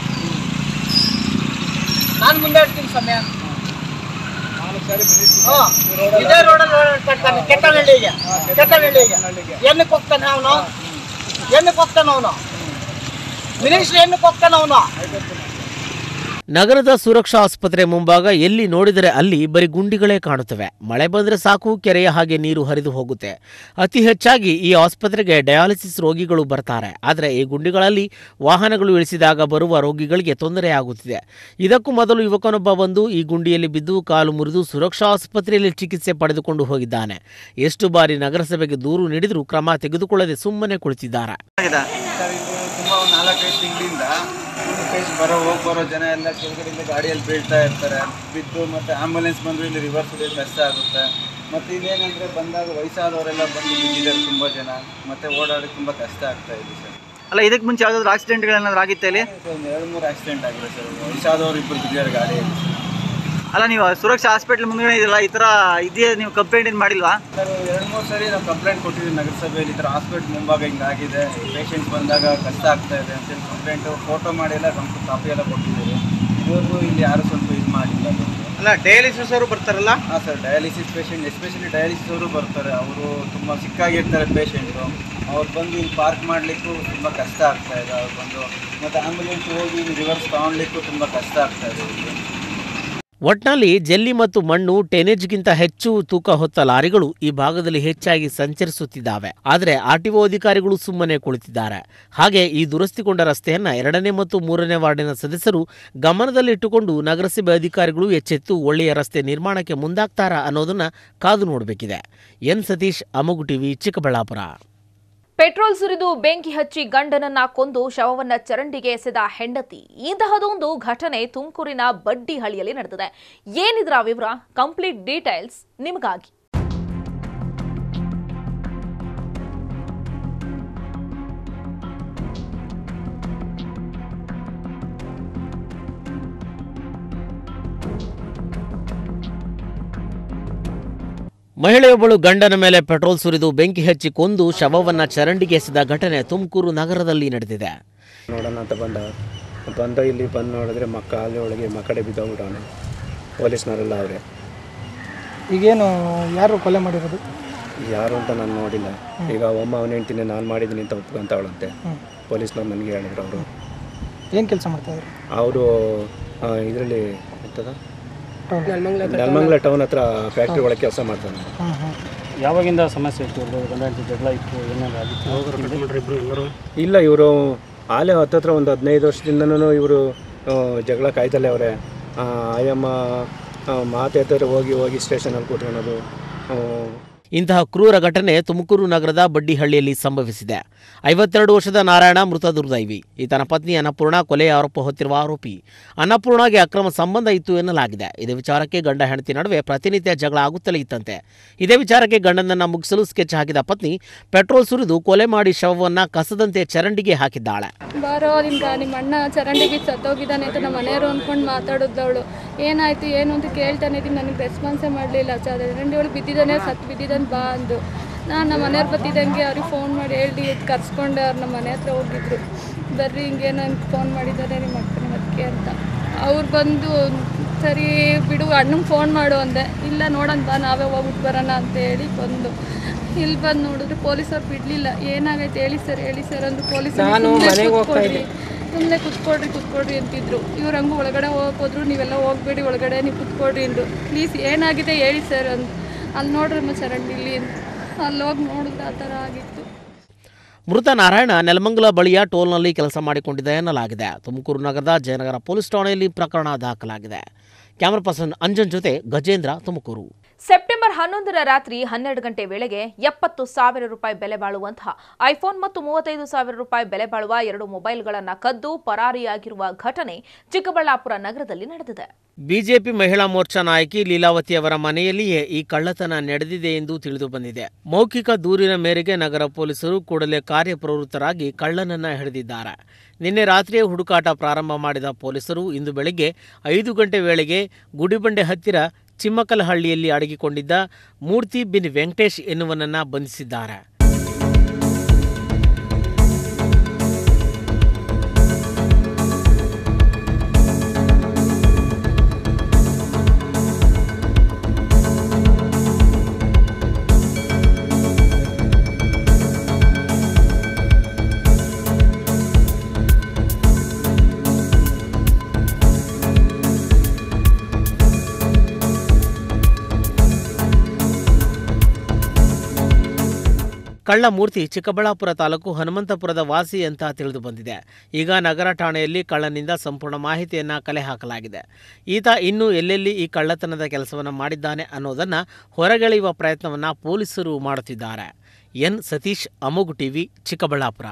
ನಾನು ಮುಂದೆ ಇಡ್ತೀನಿ ಸಮಯ ಹ್ಮ್. ಇದೇ ರೋಡಲ್ಲಿ ಓಡಾಡ್ತಾ ಇರ್ತಾನೆ ಕೆಟ್ಟನಹಳ್ಳಿಗೆ ಕೆಟ್ಟನಹಳ್ಳಿಗೆ ಏನಕ್ಕೆ ಹೋಗ್ತಾನೆ ಅವನು ಏನಕ್ಕೆ ಹೋಗ್ತಾನೆ ಅವನು ಮಿನಿಸ್ಟ್ರಿ ಏನಕ್ಕೆ ಹೋಗ್ತಾನೆ ಅವನು ನಗರದ ಸುರಕ್ಷಾ ಆಸ್ಪತ್ರೆ ಮುಂಭಾಗ ಎಲ್ಲಿ ನೋಡಿದರೆ ಅಲ್ಲಿ ಬರೀ ಗುಂಡಿಗಳೇ ಕಾಣುತ್ತವೆ ಮಳೆ ಬಂದರೆ ಸಾಕು ಕೆರೆಯ ಹಾಗೆ ನೀರು ಹರಿದು ಹೋಗುತ್ತೆ ಅತಿ ಹೆಚ್ಚಾಗಿ ಈ ಆಸ್ಪತ್ರೆಗೆ ಡಯಾಲಿಸಿಸ್ ರೋಗಿಗಳು ಬರ್ತಾರೆ ಆದರೆ ಈ ಗುಂಡಿಗಳಲ್ಲಿ ವಾಹನಗಳು ಇಳಿಸಿದಾಗ ಬರುವ ರೋಗಿಗಳಿಗೆ ತೊಂದರೆ ಆಗುತ್ತಿದೆ ಇದಕ್ಕೂ ಮೊದಲು ಯುವಕನೊಬ್ಬ ಬಂದು ಈ ಗುಂಡಿಯಲ್ಲಿ ಬಿದ್ದು ಕಾಲು ಮುರಿದು ಸುರಕ್ಷಾ ಆಸ್ಪತ್ರೆಯಲ್ಲಿ ಚಿಕಿತ್ಸೆ ಪಡೆದುಕೊಂಡು ಹೋಗಿದ್ದಾನೆ ಎಷ್ಟು ಬಾರಿ ನಗರಸಭೆಗೆ ದೂರು ನೀಡಿದರೂ ಕ್ರಮ ತೆಗೆದುಕೊಳ್ಳದೆ ಸುಮ್ಮನೆ ಕುಳಿತಿದ್ದಾರೆ ಸರ್ ಇದು ತುಂಬ ಒಂದು ನಾಲ್ಕೈದು ತಿಂಗಳಿಂದ ಫುಲ್ ಫೇಸ್ ಬರೋ ಹೋಗಿ ಬರೋ ಜನ ಎಲ್ಲ ಕೆಳಗಡೆಯಿಂದ ಗಾಡಿಯಲ್ಲಿ ಬೀಳ್ತಾ ಇರ್ತಾರೆ ಬಿದ್ದು ಮತ್ತು ಆಂಬುಲೆನ್ಸ್ ಬಂದರೂ ಇಲ್ಲಿ ರಿವರ್ಸ್ ಹೊಡೆಯೋದು ಕಷ್ಟ ಆಗುತ್ತೆ ಮತ್ತು ಇದೇನೆಂದರೆ ಬಂದಾಗ ವಯಸ್ಸಾದವರೆಲ್ಲ ಬಂದು ಬಿದ್ದಿದ್ದಾರೆ ತುಂಬ ಜನ ಮತ್ತು ಓಡಾಡೋಕ್ಕೆ ತುಂಬ ಕಷ್ಟ ಆಗ್ತಾ ಇದೆ ಸರ್ ಅಲ್ಲ ಇದಕ್ಕೆ ಮುಂಚೆ ಯಾವುದಾದ್ರು ಆಕ್ಸಿಡೆಂಟ್ಗಳೇನಾದ್ರು ಆಗಿತ್ತೆ ಇಲ್ಲಿ ಒಂದು ಎರಡು ಮೂರು ಆಕ್ಸಿಡೆಂಟ್ ಆಗಿದೆ ಸರ್ ವಯಸ್ಸಾದವರು ಇಬ್ಬರು ಬಿದ್ದಿದ್ದಾರೆ ಗಾಡಿಯಲ್ಲಿ ಅಲ್ಲ ನೀವು ಸುರಕ್ಷಾ ಹಾಸ್ಪಿಟ್ಲ್ ಮುಂದೆ ಇದೆಯಲ್ಲ ಈ ಥರ ಇದೆಯಾ ನೀವು ಕಂಪ್ಲೇಂಟ್ ಏನು ಮಾಡಿಲ್ವಾ ಸರ್ ಎರಡು ಮೂರು ಸರಿ ನಾವು ಕಂಪ್ಲೇಂಟ್ ಕೊಟ್ಟಿದ್ದೀವಿ ನಗರಸಭೆಯಲ್ಲಿ ಈ ಥರ ಹಾಸ್ಪಿಟ್ಲ್ ಮುಂಭಾಗ ಹಿಂಗಾಗಿದೆ ಪೇಷಂಟ್ಸ್ ಬಂದಾಗ ಕಷ್ಟ ಆಗ್ತಾ ಇದೆ ಅಂತೇಳಿ ಕಂಪ್ಲೇಂಟು ಫೋಟೋ ಮಾಡಿ ಎಲ್ಲ ನಮ್ಗೆ ಕಾಪಿ ಎಲ್ಲ ಕೊಟ್ಟಿದ್ದೀವಿ ಇದುವರೆಗೂ ಇಲ್ಲಿ ಯಾರು ಸ್ವಲ್ಪ ಇದು ಮಾಡಿಲ್ಲ ಅದೊಂದು. ಅಲ್ಲ ಡಯಾಲಿಸಿಸ್ ಅವರು ಬರ್ತಾರಲ್ಲ ಹಾಂ sir dialysis patient especially dialysis ಅವರು ಬರ್ತಾರೆ ಅವರು ತುಂಬ ಸಿಕ್ಕಾಗಿರ್ತಾರೆ ಪೇಷಂಟು ಅವ್ರು ಬಂದು ಇಲ್ಲಿ ಪಾರ್ಕ್ ಮಾಡಲಿಕ್ಕೂ ತುಂಬ ಕಷ್ಟ ಆಗ್ತಾ ಇದೆ ಅವ್ರು ಬಂದು ಮತ್ತು ಆಂಬುಲೆನ್ಸ್ ಹೋಗಿ ರಿವರ್ಸ್ ತಗೊಳ್ಲಿಕ್ಕೂ ತುಂಬ ಕಷ್ಟ ಆಗ್ತಾ ಇದೆ ಇಲ್ಲಿ ಒಟ್ನಲ್ಲಿ ಜಲ್ಲಿ ಮತ್ತು ಮಣ್ಣು ಟೆನೇಜ್ಗಿಂತ ಹೆಚ್ಚು ತೂಕ ಹೊತ್ತ ಲಾರಿಗಳು ಈ ಭಾಗದಲ್ಲಿ ಹೆಚ್ಚಾಗಿ ಸಂಚರಿಸುತ್ತಿದ್ದಾವೆ ಆದರೆ ಆರ್ಟಿಒ ಅಧಿಕಾರಿಗಳು ಸುಮ್ಮನೆ ಕುಳಿತಿದ್ದಾರೆ ಹಾಗೆ ಈ ದುರಸ್ತಿಗೊಂಡ ರಸ್ತೆಯನ್ನ ಎರಡನೇ ಮತ್ತು ಮೂರನೇ ವಾರ್ಡಿನ ಸದಸ್ಯರು ಗಮನದಲ್ಲಿಟ್ಟುಕೊಂಡು ನಗರಸಭೆ ಅಧಿಕಾರಿಗಳು ಎಚ್ಚೆತ್ತು ಒಳ್ಳೆಯ ರಸ್ತೆ ನಿರ್ಮಾಣಕ್ಕೆ ಮುಂದಾಗ್ತಾರಾ ಅನ್ನೋದನ್ನ ಕಾದು ನೋಡಬೇಕಿದೆ N Satish Amogh TV Chikkaballapur petrol ಸುರಿದು ಬೆಂಕಿ ಹಚ್ಚಿ ಗಂಡನನ್ನ ಕೊಂದು ಶವವನ್ನ ಚರಂಡಿಗೆ ಎಸೆದ ಹೆಂಡತಿ ಇಂತಹದೊಂದು ಘಟನೆ ತುಮಕೂರಿನ ಬಡ್ಡಿಹಳ್ಳಿಯಲ್ಲಿ ನಡೆದಿದೆ ಏನಿದ್ರ ವಿವರ ಕಂಪ್ಲೀಟ್ ಡೀಟೇಲ್ಸ್ ನಿಮಗಾಗಿ ಮಹಿಳೆಯೊಬ್ಬಳು ಗಂಡನ ಮೇಲೆ ಪೆಟ್ರೋಲ್ ಸುರಿದು ಬೆಂಕಿ ಹಚ್ಚಿ ಕೊಂದು ಶವವನ್ನ ಚರಂಡಿಗೆ ಎಸೆದ ಘಟನೆ ತುಮಕೂರು ನಗರದಲ್ಲಿ ನಡೆದಿದೆ ನೋಡೋಣ ಅಂತ ಬಂದ ಬಂದ ಇಲ್ಲಿ ಬಂದು ನೋಡಿದ್ರೆ ಮಕ್ಕ ಅಲ್ಲಿ ಒಳಗೆ ಮಕ್ಕಡೆ ಬಿದ್ದೋಗ್ಬಿಟ್ಟವನೆ ಪೊಲೀಸ್ನವರೆಲ್ಲ ಅವರೇ ಈಗೇನು ಯಾರು ಕೊಲೆ ಮಾಡಿರೋದು ಯಾರು ಅಂತ ನಾನು ನೋಡಿಲ್ಲ ಈಗ ಒಮ್ಮ ಅವನ ಹೆಂಡ್ತಿನೇ ನಾನು ಮಾಡಿದ್ದೀನಿ ಅಂತ ಒಪ್ಕೊಂತವಳಂತೆ ಪೊಲೀಸ್ನವ್ರು ನನಗೆ ಹೇಳಿದ್ರು ಅವರು ಏನು ಕೆಲಸ ಮಾಡ್ತಾಯಿದ್ರು ಅವರು ಇದರಲ್ಲಿ ಎಂತದ ನೆಲಮಂಗಲ ಟೌನ್ ಹತ್ರ ಫ್ಯಾಕ್ಟ್ರಿ ಒಳಗೆ ಕೆಲಸ ಮಾಡ್ತಾನೆ ಹಾಂ ಹಾಂ ಯಾವಾಗಿಂದ ಸಮಸ್ಯೆ ಇತ್ತು ಇವ್ರದ್ದು ಗಂಡ ಹೆಂಡತಿ ಜಗಳ ಇತ್ತು ಏನಾದ್ರು ಆಗಿತ್ತು ಇಲ್ಲ ಇವರು ಆಲೆ ಹತ್ತತ್ರ ಒಂದು ಹದಿನೈದು ವರ್ಷದಿಂದನೂ ಇವರು ಜಗಳ ಕಾಯ್ತಲ್ಲೇ ಅವರೇ ಆಯಮ್ಮ ಮಾತಾಡ್ತಾರೆ ಹೋಗಿ ಹೋಗಿ ಸ್ಟೇಷನಲ್ಲಿ ಕೂತ್ಕೊಳ್ಳೋದು ಆ, ಇಂತಹ ಕ್ರೂರ ಘಟನೆ ತುಮಕೂರು ನಗರದ ಬಡ್ಡಿಹಳ್ಳಿಯಲ್ಲಿ ಸಂಭವಿಸಿದೆ ಐವತ್ತೆರಡು ವರ್ಷದ ನಾರಾಯಣ ಮೃತ ದುರ್ದೈವಿ ಈತನ ಪತ್ನಿ ಅನ್ನಪೂರ್ಣ ಕೊಲೆಯ ಆರೋಪ ಹೊತ್ತಿರುವ ಆರೋಪಿ ಅನ್ನಪೂರ್ಣಗೆ ಅಕ್ರಮ ಸಂಬಂಧ ಇತ್ತು ಎನ್ನಲಾಗಿದೆ ಇದೇ ವಿಚಾರಕ್ಕೆ ಗಂಡ ಹೆಂಡತಿ ನಡುವೆ ಪ್ರತಿನಿತ್ಯ ಜಗಳ ಆಗುತ್ತಲೇ ಇತ್ತಂತೆ ಇದೇ ವಿಚಾರಕ್ಕೆ ಗಂಡನನ್ನ ಮುಗಿಸಲು ಸ್ಕೆಚ್ ಹಾಕಿದ ಪತ್ನಿ ಪೆಟ್ರೋಲ್ ಸುರಿದು ಕೊಲೆ ಮಾಡಿ ಶವವನ್ನ ಕಸದಂತೆ ಚರಂಡಿಗೆ ಹಾಕಿದ್ದಾಳೆ ಬಾರೋ ನಿಮ್ಗೆ ನಿಮ್ಮ ಅಣ್ಣ ಚರಂಡಿಗೆ ಸತ್ತೋಗಿದ್ದಾನೆ ಅಂತ ನಮ್ಮ ಮನೆಯವರು ಅಂದ್ಕೊಂಡು ಮಾತಾಡಿದ್ದವಳು ಏನಾಯ್ತು ಏನು ಅಂತ ಕೇಳ್ತಾನೆ ಇದ್ದೀನಿ ನನಗೆ ರೆಸ್ಪಾನ್ಸೇ ಮಾಡಲಿಲ್ಲ ಚರಂಡಿ ಒಳಗೆ ಬಿದ್ದಿದ್ದಾನೆ ಸತ್ತು ಬಿದ್ದಿದ್ದಾನೆ ಬಾ ಅಂದು ನಾನು ನಮ್ಮ ಮನೆಯವ್ರು ಬತ್ತಿದ್ದಂಗೆ ಅವ್ರಿಗೆ ಫೋನ್ ಮಾಡಿ ಹೇಳಿ ಕರ್ಸ್ಕೊಂಡು ಅವ್ರು ನಮ್ಮ ಮನೆ ಹತ್ರ ಹೋಗಿದ್ರು ಬರ್ರಿ ಹಿಂಗೆ ನಂಗೆ ಫೋನ್ ಮಾಡಿದ್ದಾರೆ ನಿಮ್ಮ ಅಕ್ಕನ ಅದಕ್ಕೆ ಅಂತ ಅವ್ರು ಬಂದು ಸರಿ ಬಿಡು ಅಣ್ಣಂಗೆ ಫೋನ್ ಮಾಡು ಅಂದೆ ಇಲ್ಲ ನೋಡೋಣ ಬಾ ನಾವೇ ಹೋಗ್ಬಿಟ್ಟು ಬರೋಣ ಅಂತ ಹೇಳಿ ಬಂದು ಇಲ್ಲಿ ಬಂದು ನೋಡಿದ್ರೆ ಪೊಲೀಸವ್ರು ಬಿಡಲಿಲ್ಲ ಏನಾಗೈತೆ ಹೇಳಿ ಸರ್ ಹೇಳಿ ಸರ್ ಅಂದ್ರು ಪೊಲೀಸರು ನಾನು ಮನೆಗೆ ಹೋಗ್ತಾ ಇದ್ದೆ. ಸುಮ್ಮನೆ ಕುತ್ಕೊಡ್ರಿ ಕುತ್ಕೊಡ್ರಿ ಅಂತಿದ್ರು ಇವ್ರು ಹಂಗೆ ಒಳಗಡೆ ಹೋಗೋದ್ರು ನೀವೆಲ್ಲ ಹೋಗ್ಬೇಡಿ ಒಳಗಡೆ ನೀವು ಕುತ್ಕೊಡ್ರಿ ಅಂದರು ಪ್ಲೀಸ್ ಏನಾಗಿದೆ ಹೇಳಿ ಸರ್ ಅಂದು ಅಲ್ಲಿ ನೋಡ್ರಮ್ಮ ಚರಂಡಿಲಿ ಅಂತ ಅಲ್ಲಿ ಹೋಗಿ ನೋಡಿದ್ರೆ ಆ ಥರ ಆಗಿತ್ತು ಮೃತ ನಾರಾಯಣ ನೆಲಮಂಗಲ ಬಳಿಯ ಟೋಲ್ನಲ್ಲಿ ಕೆಲಸ ಮಾಡಿಕೊಂಡಿದ್ದ ಎನ್ನಲಾಗಿದೆ ತುಮಕೂರು ನಗರದ ಜಯನಗರ ಪೊಲೀಸ್ ಠಾಣೆಯಲ್ಲಿ ಪ್ರಕರಣ ದಾಖಲಾಗಿದೆ ಕ್ಯಾಮರಾ ಪರ್ಸನ್ ಅಂಜನ್ ಜೊತೆ ಗಜೇಂದ್ರ ತುಮಕೂರು ಸೆಪ್ಟೆಂಬರ್ ಹನ್ನೊಂದರ ರಾತ್ರಿ ಹನ್ನೆರಡು ಗಂಟೆ ವೇಳೆಗೆ ಎಪ್ಪತ್ತು ಸಾವಿರ ರೂಪಾಯಿ ಬೆಲೆ ಬಾಳುವಂತಹ ಐಫೋನ್ ಮತ್ತು ಮೂವತ್ತೈದು ಸಾವಿರ ರೂಪಾಯಿ ಬೆಲೆ ಬಾಳುವ ಎರಡು ಮೊಬೈಲ್ಗಳನ್ನು ಕದ್ದು ಪರಾರಿಯಾಗಿರುವ ಘಟನೆ ಚಿಕ್ಕಬಳ್ಳಾಪುರ ನಗರದಲ್ಲಿ ನಡೆದಿದೆ ಬಿಜೆಪಿ ಮಹಿಳಾ ಮೋರ್ಚಾ ನಾಯಕಿ ಲೀಲಾವತಿ ಅವರ ಮನೆಯಲ್ಲಿಯೇ ಈ ಕಳ್ಳತನ ನಡೆದಿದೆ ಎಂದು ತಿಳಿದು ಬಂದಿದೆ ಮೌಖಿಕ ದೂರಿನ ಮೇರೆಗೆ ನಗರ ಪೊಲೀಸರು ಕೂಡಲೇ ಕಾರ್ಯಪ್ರವೃತ್ತರಾಗಿ ಕಳ್ಳನನ್ನ ಹಿಡಿದಿದ್ದಾರೆ ನಿನ್ನೆ ರಾತ್ರಿಯೇ ಹುಡುಕಾಟ ಪ್ರಾರಂಭ ಮಾಡಿದ ಪೊಲೀಸರು ಇಂದು ಬೆಳಗ್ಗೆ ಐದು ಗಂಟೆ ವೇಳೆಗೆ ಗುಡಿಬಂಡೆ ಹತ್ತಿರ ಚಿಮ್ಮಕಲಹಳ್ಳಿಯಲ್ಲಿ ಅಡಗಿಕೊಂಡಿದ್ದ ಮೂರ್ತಿ ಬಿನ್ ವೆಂಕಟೇಶ್ ಎನ್ನುವನನ್ನ ಬಂಧಿಸಿದ್ದಾರೆ ಕಳ್ಳ ಮೂರ್ತಿ ಚಿಕ್ಕಬಳ್ಳಾಪುರ ತಾಲೂಕು ಹನುಮಂತಪುರದ ವಾಸಿ ಅಂತ ತಿಳಿದು ಬಂದಿದೆ ಈಗ ನಗರ ಠಾಣೆಯಲ್ಲಿ ಕಳ್ಳನಿಂದ ಸಂಪೂರ್ಣ ಮಾಹಿತಿಯನ್ನು ಕಲೆ ಹಾಕಲಾಗಿದೆ ಈತ ಇನ್ನೂ ಎಲ್ಲೆಲ್ಲಿ ಈ ಕಳ್ಳತನದ ಕೆಲಸವನ್ನು ಮಾಡಿದ್ದಾನೆ ಅನ್ನೋದನ್ನು ಹೊರಗೆಳೆಯುವ ಪ್ರಯತ್ನವನ್ನು ಪೊಲೀಸರು ಮಾಡುತ್ತಿದ್ದಾರೆ ಎನ್ ಸತೀಶ್ ಅಮೋಗು ಟಿವಿ ಚಿಕ್ಕಬಳ್ಳಾಪುರ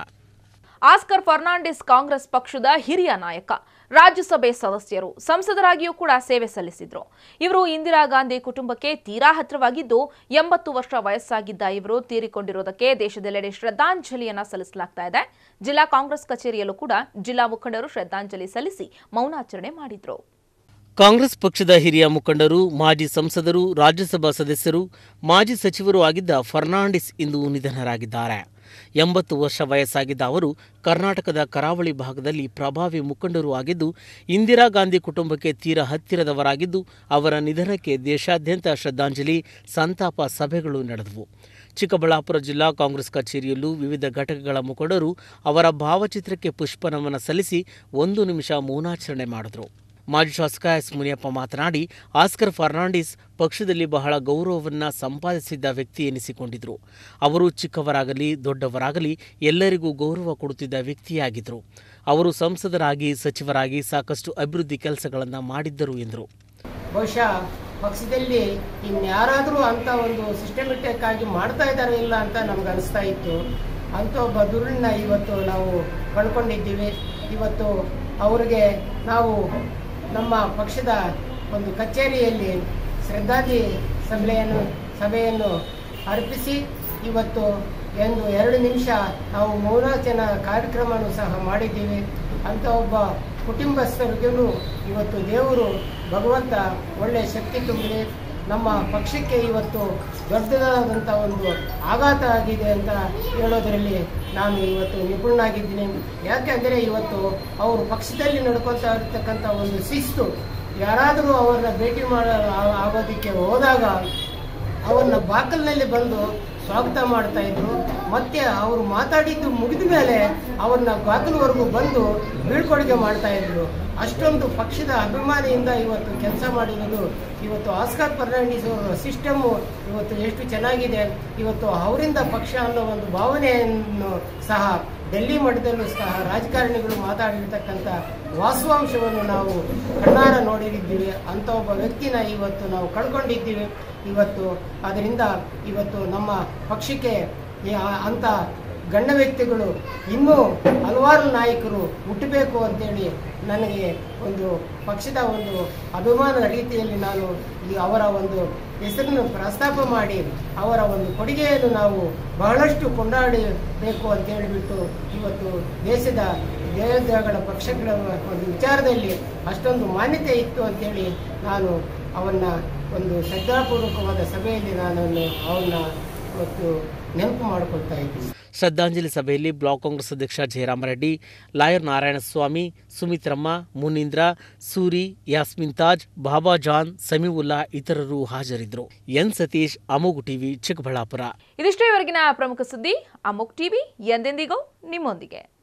ಆಸ್ಕರ್ ಫರ್ನಾಂಡಿಸ್ ಕಾಂಗ್ರೆಸ್ ಪಕ್ಷದ ಹಿರಿಯ ನಾಯಕ ರಾಜ್ಯಸಭೆ ಸದಸ್ಯರು ಸಂಸದರಾಗಿಯೂ ಕೂಡ ಸೇವೆ ಸಲ್ಲಿಸಿದ್ರು ಇವರು ಇಂದಿರಾ ಗಾಂಧಿ ಕುಟುಂಬಕ್ಕೆ ತೀರಾ ಹತ್ರವಾಗಿದ್ದು ಎಂಬತ್ತು ವರ್ಷ ವಯಸ್ಸಾಗಿದ್ದ ಇವರು ತೀರಿಕೊಂಡಿರುವುದಕ್ಕೆ ದೇಶದೆಲ್ಲೆಡೆ ಶ್ರದ್ಧಾಂಜಲಿಯನ್ನ ಸಲ್ಲಿಸಲಾಗ್ತಾ ಇದೆ ಜಿಲ್ಲಾ ಕಾಂಗ್ರೆಸ್ ಕಚೇರಿಯಲ್ಲೂ ಕೂಡ ಜಿಲ್ಲಾ ಮುಖಂಡರು ಶ್ರದ್ಧಾಂಜಲಿ ಸಲ್ಲಿಸಿ ಮೌನಾಚರಣೆ ಮಾಡಿದ್ರು ಕಾಂಗ್ರೆಸ್ ಪಕ್ಷದ ಹಿರಿಯ ಮುಖಂಡರು ಮಾಜಿ ಸಂಸದರು ರಾಜ್ಯಸಭಾ ಸದಸ್ಯರು ಮಾಜಿ ಸಚಿವರು ಆಗಿದ್ದ ಫರ್ನಾಂಡಿಸ್ ಇಂದು ನಿಧನರಾಗಿದ್ದಾರೆ ಎಂಬತ್ತು ವರ್ಷ ವಯಸ್ಸಾಗಿದ್ದ ಅವರು ಕರ್ನಾಟಕದ ಕರಾವಳಿ ಭಾಗದಲ್ಲಿ ಪ್ರಭಾವಿ ಮುಖಂಡರು ಆಗಿದ್ದು ಇಂದಿರಾ ಗಾಂಧಿ ಕುಟುಂಬಕ್ಕೆ ತೀರ ಹತ್ತಿರದವರಾಗಿದ್ದು ಅವರ ನಿಧನಕ್ಕೆ ದೇಶಾದ್ಯಂತ ಶ್ರದ್ಧಾಂಜಲಿ ಸಂತಾಪ ಸಭೆಗಳು ನಡೆದವು ಚಿಕ್ಕಬಳ್ಳಾಪುರ ಜಿಲ್ಲಾ ಕಾಂಗ್ರೆಸ್ ಕಚೇರಿಯಲ್ಲೂ ವಿವಿಧ ಘಟಕಗಳ ಮುಖಂಡರು ಅವರ ಭಾವಚಿತ್ರಕ್ಕೆ ಪುಷ್ಪನಮನ ಸಲ್ಲಿಸಿ ಒಂದು ನಿಮಿಷ ಮೌನಾಚರಣೆ ಮಾಡಿದರು ಮಾಜಿ ಶಾಸಕ ಎಸ್ ಮುನಿಯಪ್ಪ ಮಾತನಾಡಿ ಆಸ್ಕರ್ ಫರ್ನಾಂಡಿಸ್ ಪಕ್ಷದಲ್ಲಿ ಬಹಳ ಗೌರವವನ್ನು ಸಂಪಾದಿಸಿದ್ದ ವ್ಯಕ್ತಿ ಎನಿಸಿಕೊಂಡಿದ್ರು ಅವರು ಚಿಕ್ಕವರಾಗಲಿ ದೊಡ್ಡವರಾಗಲಿ ಎಲ್ಲರಿಗೂ ಗೌರವ ಕೊಡುತ್ತಿದ್ದ ವ್ಯಕ್ತಿಯಾಗಿದ್ದರು ಅವರು ಸಂಸದರಾಗಿ ಸಚಿವರಾಗಿ ಸಾಕಷ್ಟು ಅಭಿವೃದ್ಧಿ ಕೆಲಸಗಳನ್ನು ಮಾಡಿದ್ದರು ಎಂದರು ಬಹುಶಃ ಪಕ್ಷದಲ್ಲಿ ಇನ್ಯಾರಾದರೂ ಅಂತ ಒಂದು ಸಿಸ್ಟಮೆಟಿಕ್ ಆಗಿ ಮಾಡ್ತಾ ಇದ್ದಾರೆ ಇಲ್ಲ ಅಂತ ನಮ್ಗೆ ಅನಿಸ್ತಾ ಇತ್ತು ಅಂತ ಒಬ್ಬ ದುರುಳನ್ನ ಇವತ್ತು ನಾವು ಕಳ್ಕೊಂಡಿದ್ದೀವಿ ಇವತ್ತು ಅವರಿಗೆ ನಾವು ನಮ್ಮ ಪಕ್ಷದ ಒಂದು ಕಚೇರಿಯಲ್ಲಿ ಶ್ರದ್ಧಾಂಜಲಿ ಸಭೆಯನ್ನು ಸಭೆಯನ್ನು ಅರ್ಪಿಸಿ ಇವತ್ತು ಒಂದು ಎರಡು ನಿಮಿಷ ನಾವು ಮೌನಾಚನ ಕಾರ್ಯಕ್ರಮವನ್ನು ಸಹ ಮಾಡಿದ್ದೀವಿ ಅಂತ ಒಬ್ಬ ಕುಟುಂಬಸ್ಥರಿಗೂ ಇವತ್ತು ದೇವರು ಭಗವಂತ ಒಳ್ಳೆಯ ಶಕ್ತಿ ತುಂಬಲಿ ನಮ್ಮ ಪಕ್ಷಕ್ಕೆ ಇವತ್ತು ದೊಡ್ಡದಾದಂಥ ಒಂದು ಆಘಾತ ಆಗಿದೆ ಅಂತ ಹೇಳೋದರಲ್ಲಿ ನಾನು ಇವತ್ತು ನಿಪುಣನಾಗಿದ್ದೀನಿ ಯಾಕೆಂದರೆ ಇವತ್ತು ಅವರು ಪಕ್ಷದಲ್ಲಿ ನಡ್ಕೊತಾ ಇರ್ತಕ್ಕಂಥ ಒಂದು ಶಿಸ್ತು ಯಾರಾದರೂ ಅವರನ್ನ ಭೇಟಿ ಮಾಡ ಆಗೋದಕ್ಕೆ ಹೋದಾಗ ಅವ್ರನ್ನ ಬಾಕಲ್ನಲ್ಲಿ ಬಂದು ಸ್ವಾಗತ ಮಾಡ್ತಾ ಇದ್ರು ಮತ್ತೆ ಅವರು ಮಾತಾಡಿದ್ದು ಮುಗಿದ ಮೇಲೆ ಅವ್ರನ್ನ ಬಾಗಿಲವರೆಗೂ ಬಂದು ಬೀಳ್ಕೊಡುಗೆ ಮಾಡ್ತಾ ಇದ್ರು ಅಷ್ಟೊಂದು ಪಕ್ಷದ ಅಭಿಮಾನಿಯಿಂದ ಇವತ್ತು ಕೆಲಸ ಮಾಡಿರೋದು ಇವತ್ತು ಆಸ್ಕರ್ ಫರ್ನಾಂಡಿಸ್ ಅವರ ಸಿಸ್ಟಮ್ಮು ಇವತ್ತು ಎಷ್ಟು ಚೆನ್ನಾಗಿದೆ ಇವತ್ತು ಅವರಿಂದ ಪಕ್ಷ ಅನ್ನೋ ಒಂದು ಭಾವನೆಯನ್ನು ಸಹ ಡೆಲ್ಲಿ ಮಟ್ಟದಲ್ಲೂ ಸಹ ರಾಜಕಾರಣಿಗಳು ಮಾತಾಡಿರ್ತಕ್ಕಂಥ ವಾಸ್ತವಾಂಶವನ್ನು ನಾವು ಕಣ್ಣಾರ ನೋಡಿದ್ದೀವಿ ಅಂತ ಒಬ್ಬ ವ್ಯಕ್ತಿನ ಇವತ್ತು ನಾವು ಕಳ್ಕೊಂಡಿದ್ದೀವಿ ಇವತ್ತು ಅದರಿಂದ ಇವತ್ತು ನಮ್ಮ ಪಕ್ಷಕ್ಕೆ ಈ ಆ- ಅಂತ ಗಣ್ಯ ವ್ಯಕ್ತಿಗಳು ಇನ್ನೂ ಹಲವಾರು ನಾಯಕರು ಹುಟ್ಟಬೇಕು ಅಂತೇಳಿ ನನಗೆ ಒಂದು ಪಕ್ಷದ ಒಂದು ಅಭಿಮಾನದ ರೀತಿಯಲ್ಲಿ ನಾನು ಈ ಅವರ ಒಂದು ಹೆಸರನ್ನು ಪ್ರಸ್ತಾಪ ಮಾಡಿ ಅವರ ಒಂದು ಕೊಡುಗೆಯನ್ನು ನಾವು ಬಹಳಷ್ಟು ಕೊಂಡಾಡಬೇಕು ಅಂತ ಹೇಳಿಬಿಟ್ಟು ಇವತ್ತು ದೇಶದ ದೇಶಗಳ ಪಕ್ಷಗಳ ಒಂದು ವಿಚಾರದಲ್ಲಿ ಅಷ್ಟೊಂದು ಮಾನ್ಯತೆ ಇತ್ತು ಅಂತೇಳಿ ನಾನು ಅವನ್ನ ಒಂದು ಶ್ರದ್ಧಾಪೂರ್ವಕವಾದ ಸಭೆಯಲ್ಲಿ ನಾನು ಅವನ್ನ ಇವತ್ತು ನೆನಪು ಮಾಡಿಕೊಳ್ತಾ ಇದ್ದೀನಿ ಶ್ರದ್ಧಾಂಜಲಿ ಸಭೆಯಲ್ಲಿ ಬ್ಲಾಕ್ ಕಾಂಗ್ರೆಸ್ ಅಧ್ಯಕ್ಷ ಜಯರಾಮರೆಡ್ಡಿ ಲಾಯರ್ ನಾರಾಯಣಸ್ವಾಮಿ ಸುಮಿತ್ರಮ್ಮ ಮುನೀಂದ್ರ ಸೂರಿ ಯಾಸ್ಮಿನ್ ತಾಜ್ ಬಾಬಾ ಜಾನ್ ಸಮೀವುಲ್ಲಾ ಇತರರು ಹಾಜರಿದ್ದರು ಎನ್ ಸತೀಶ್ ಅಮೋಗು ಟಿವಿ ಚಿಕ್ಕಬಳ್ಳಾಪುರ ಇದಿಷ್ಟೇ ಇವರೆಗಿನ ಪ್ರಮುಖ ಸುದ್ದಿ ಅಮುಕ್ ಟಿವಿ ಎಂದೆಂದಿಗೂ ನಿಮ್ಮೊಂದಿಗೆ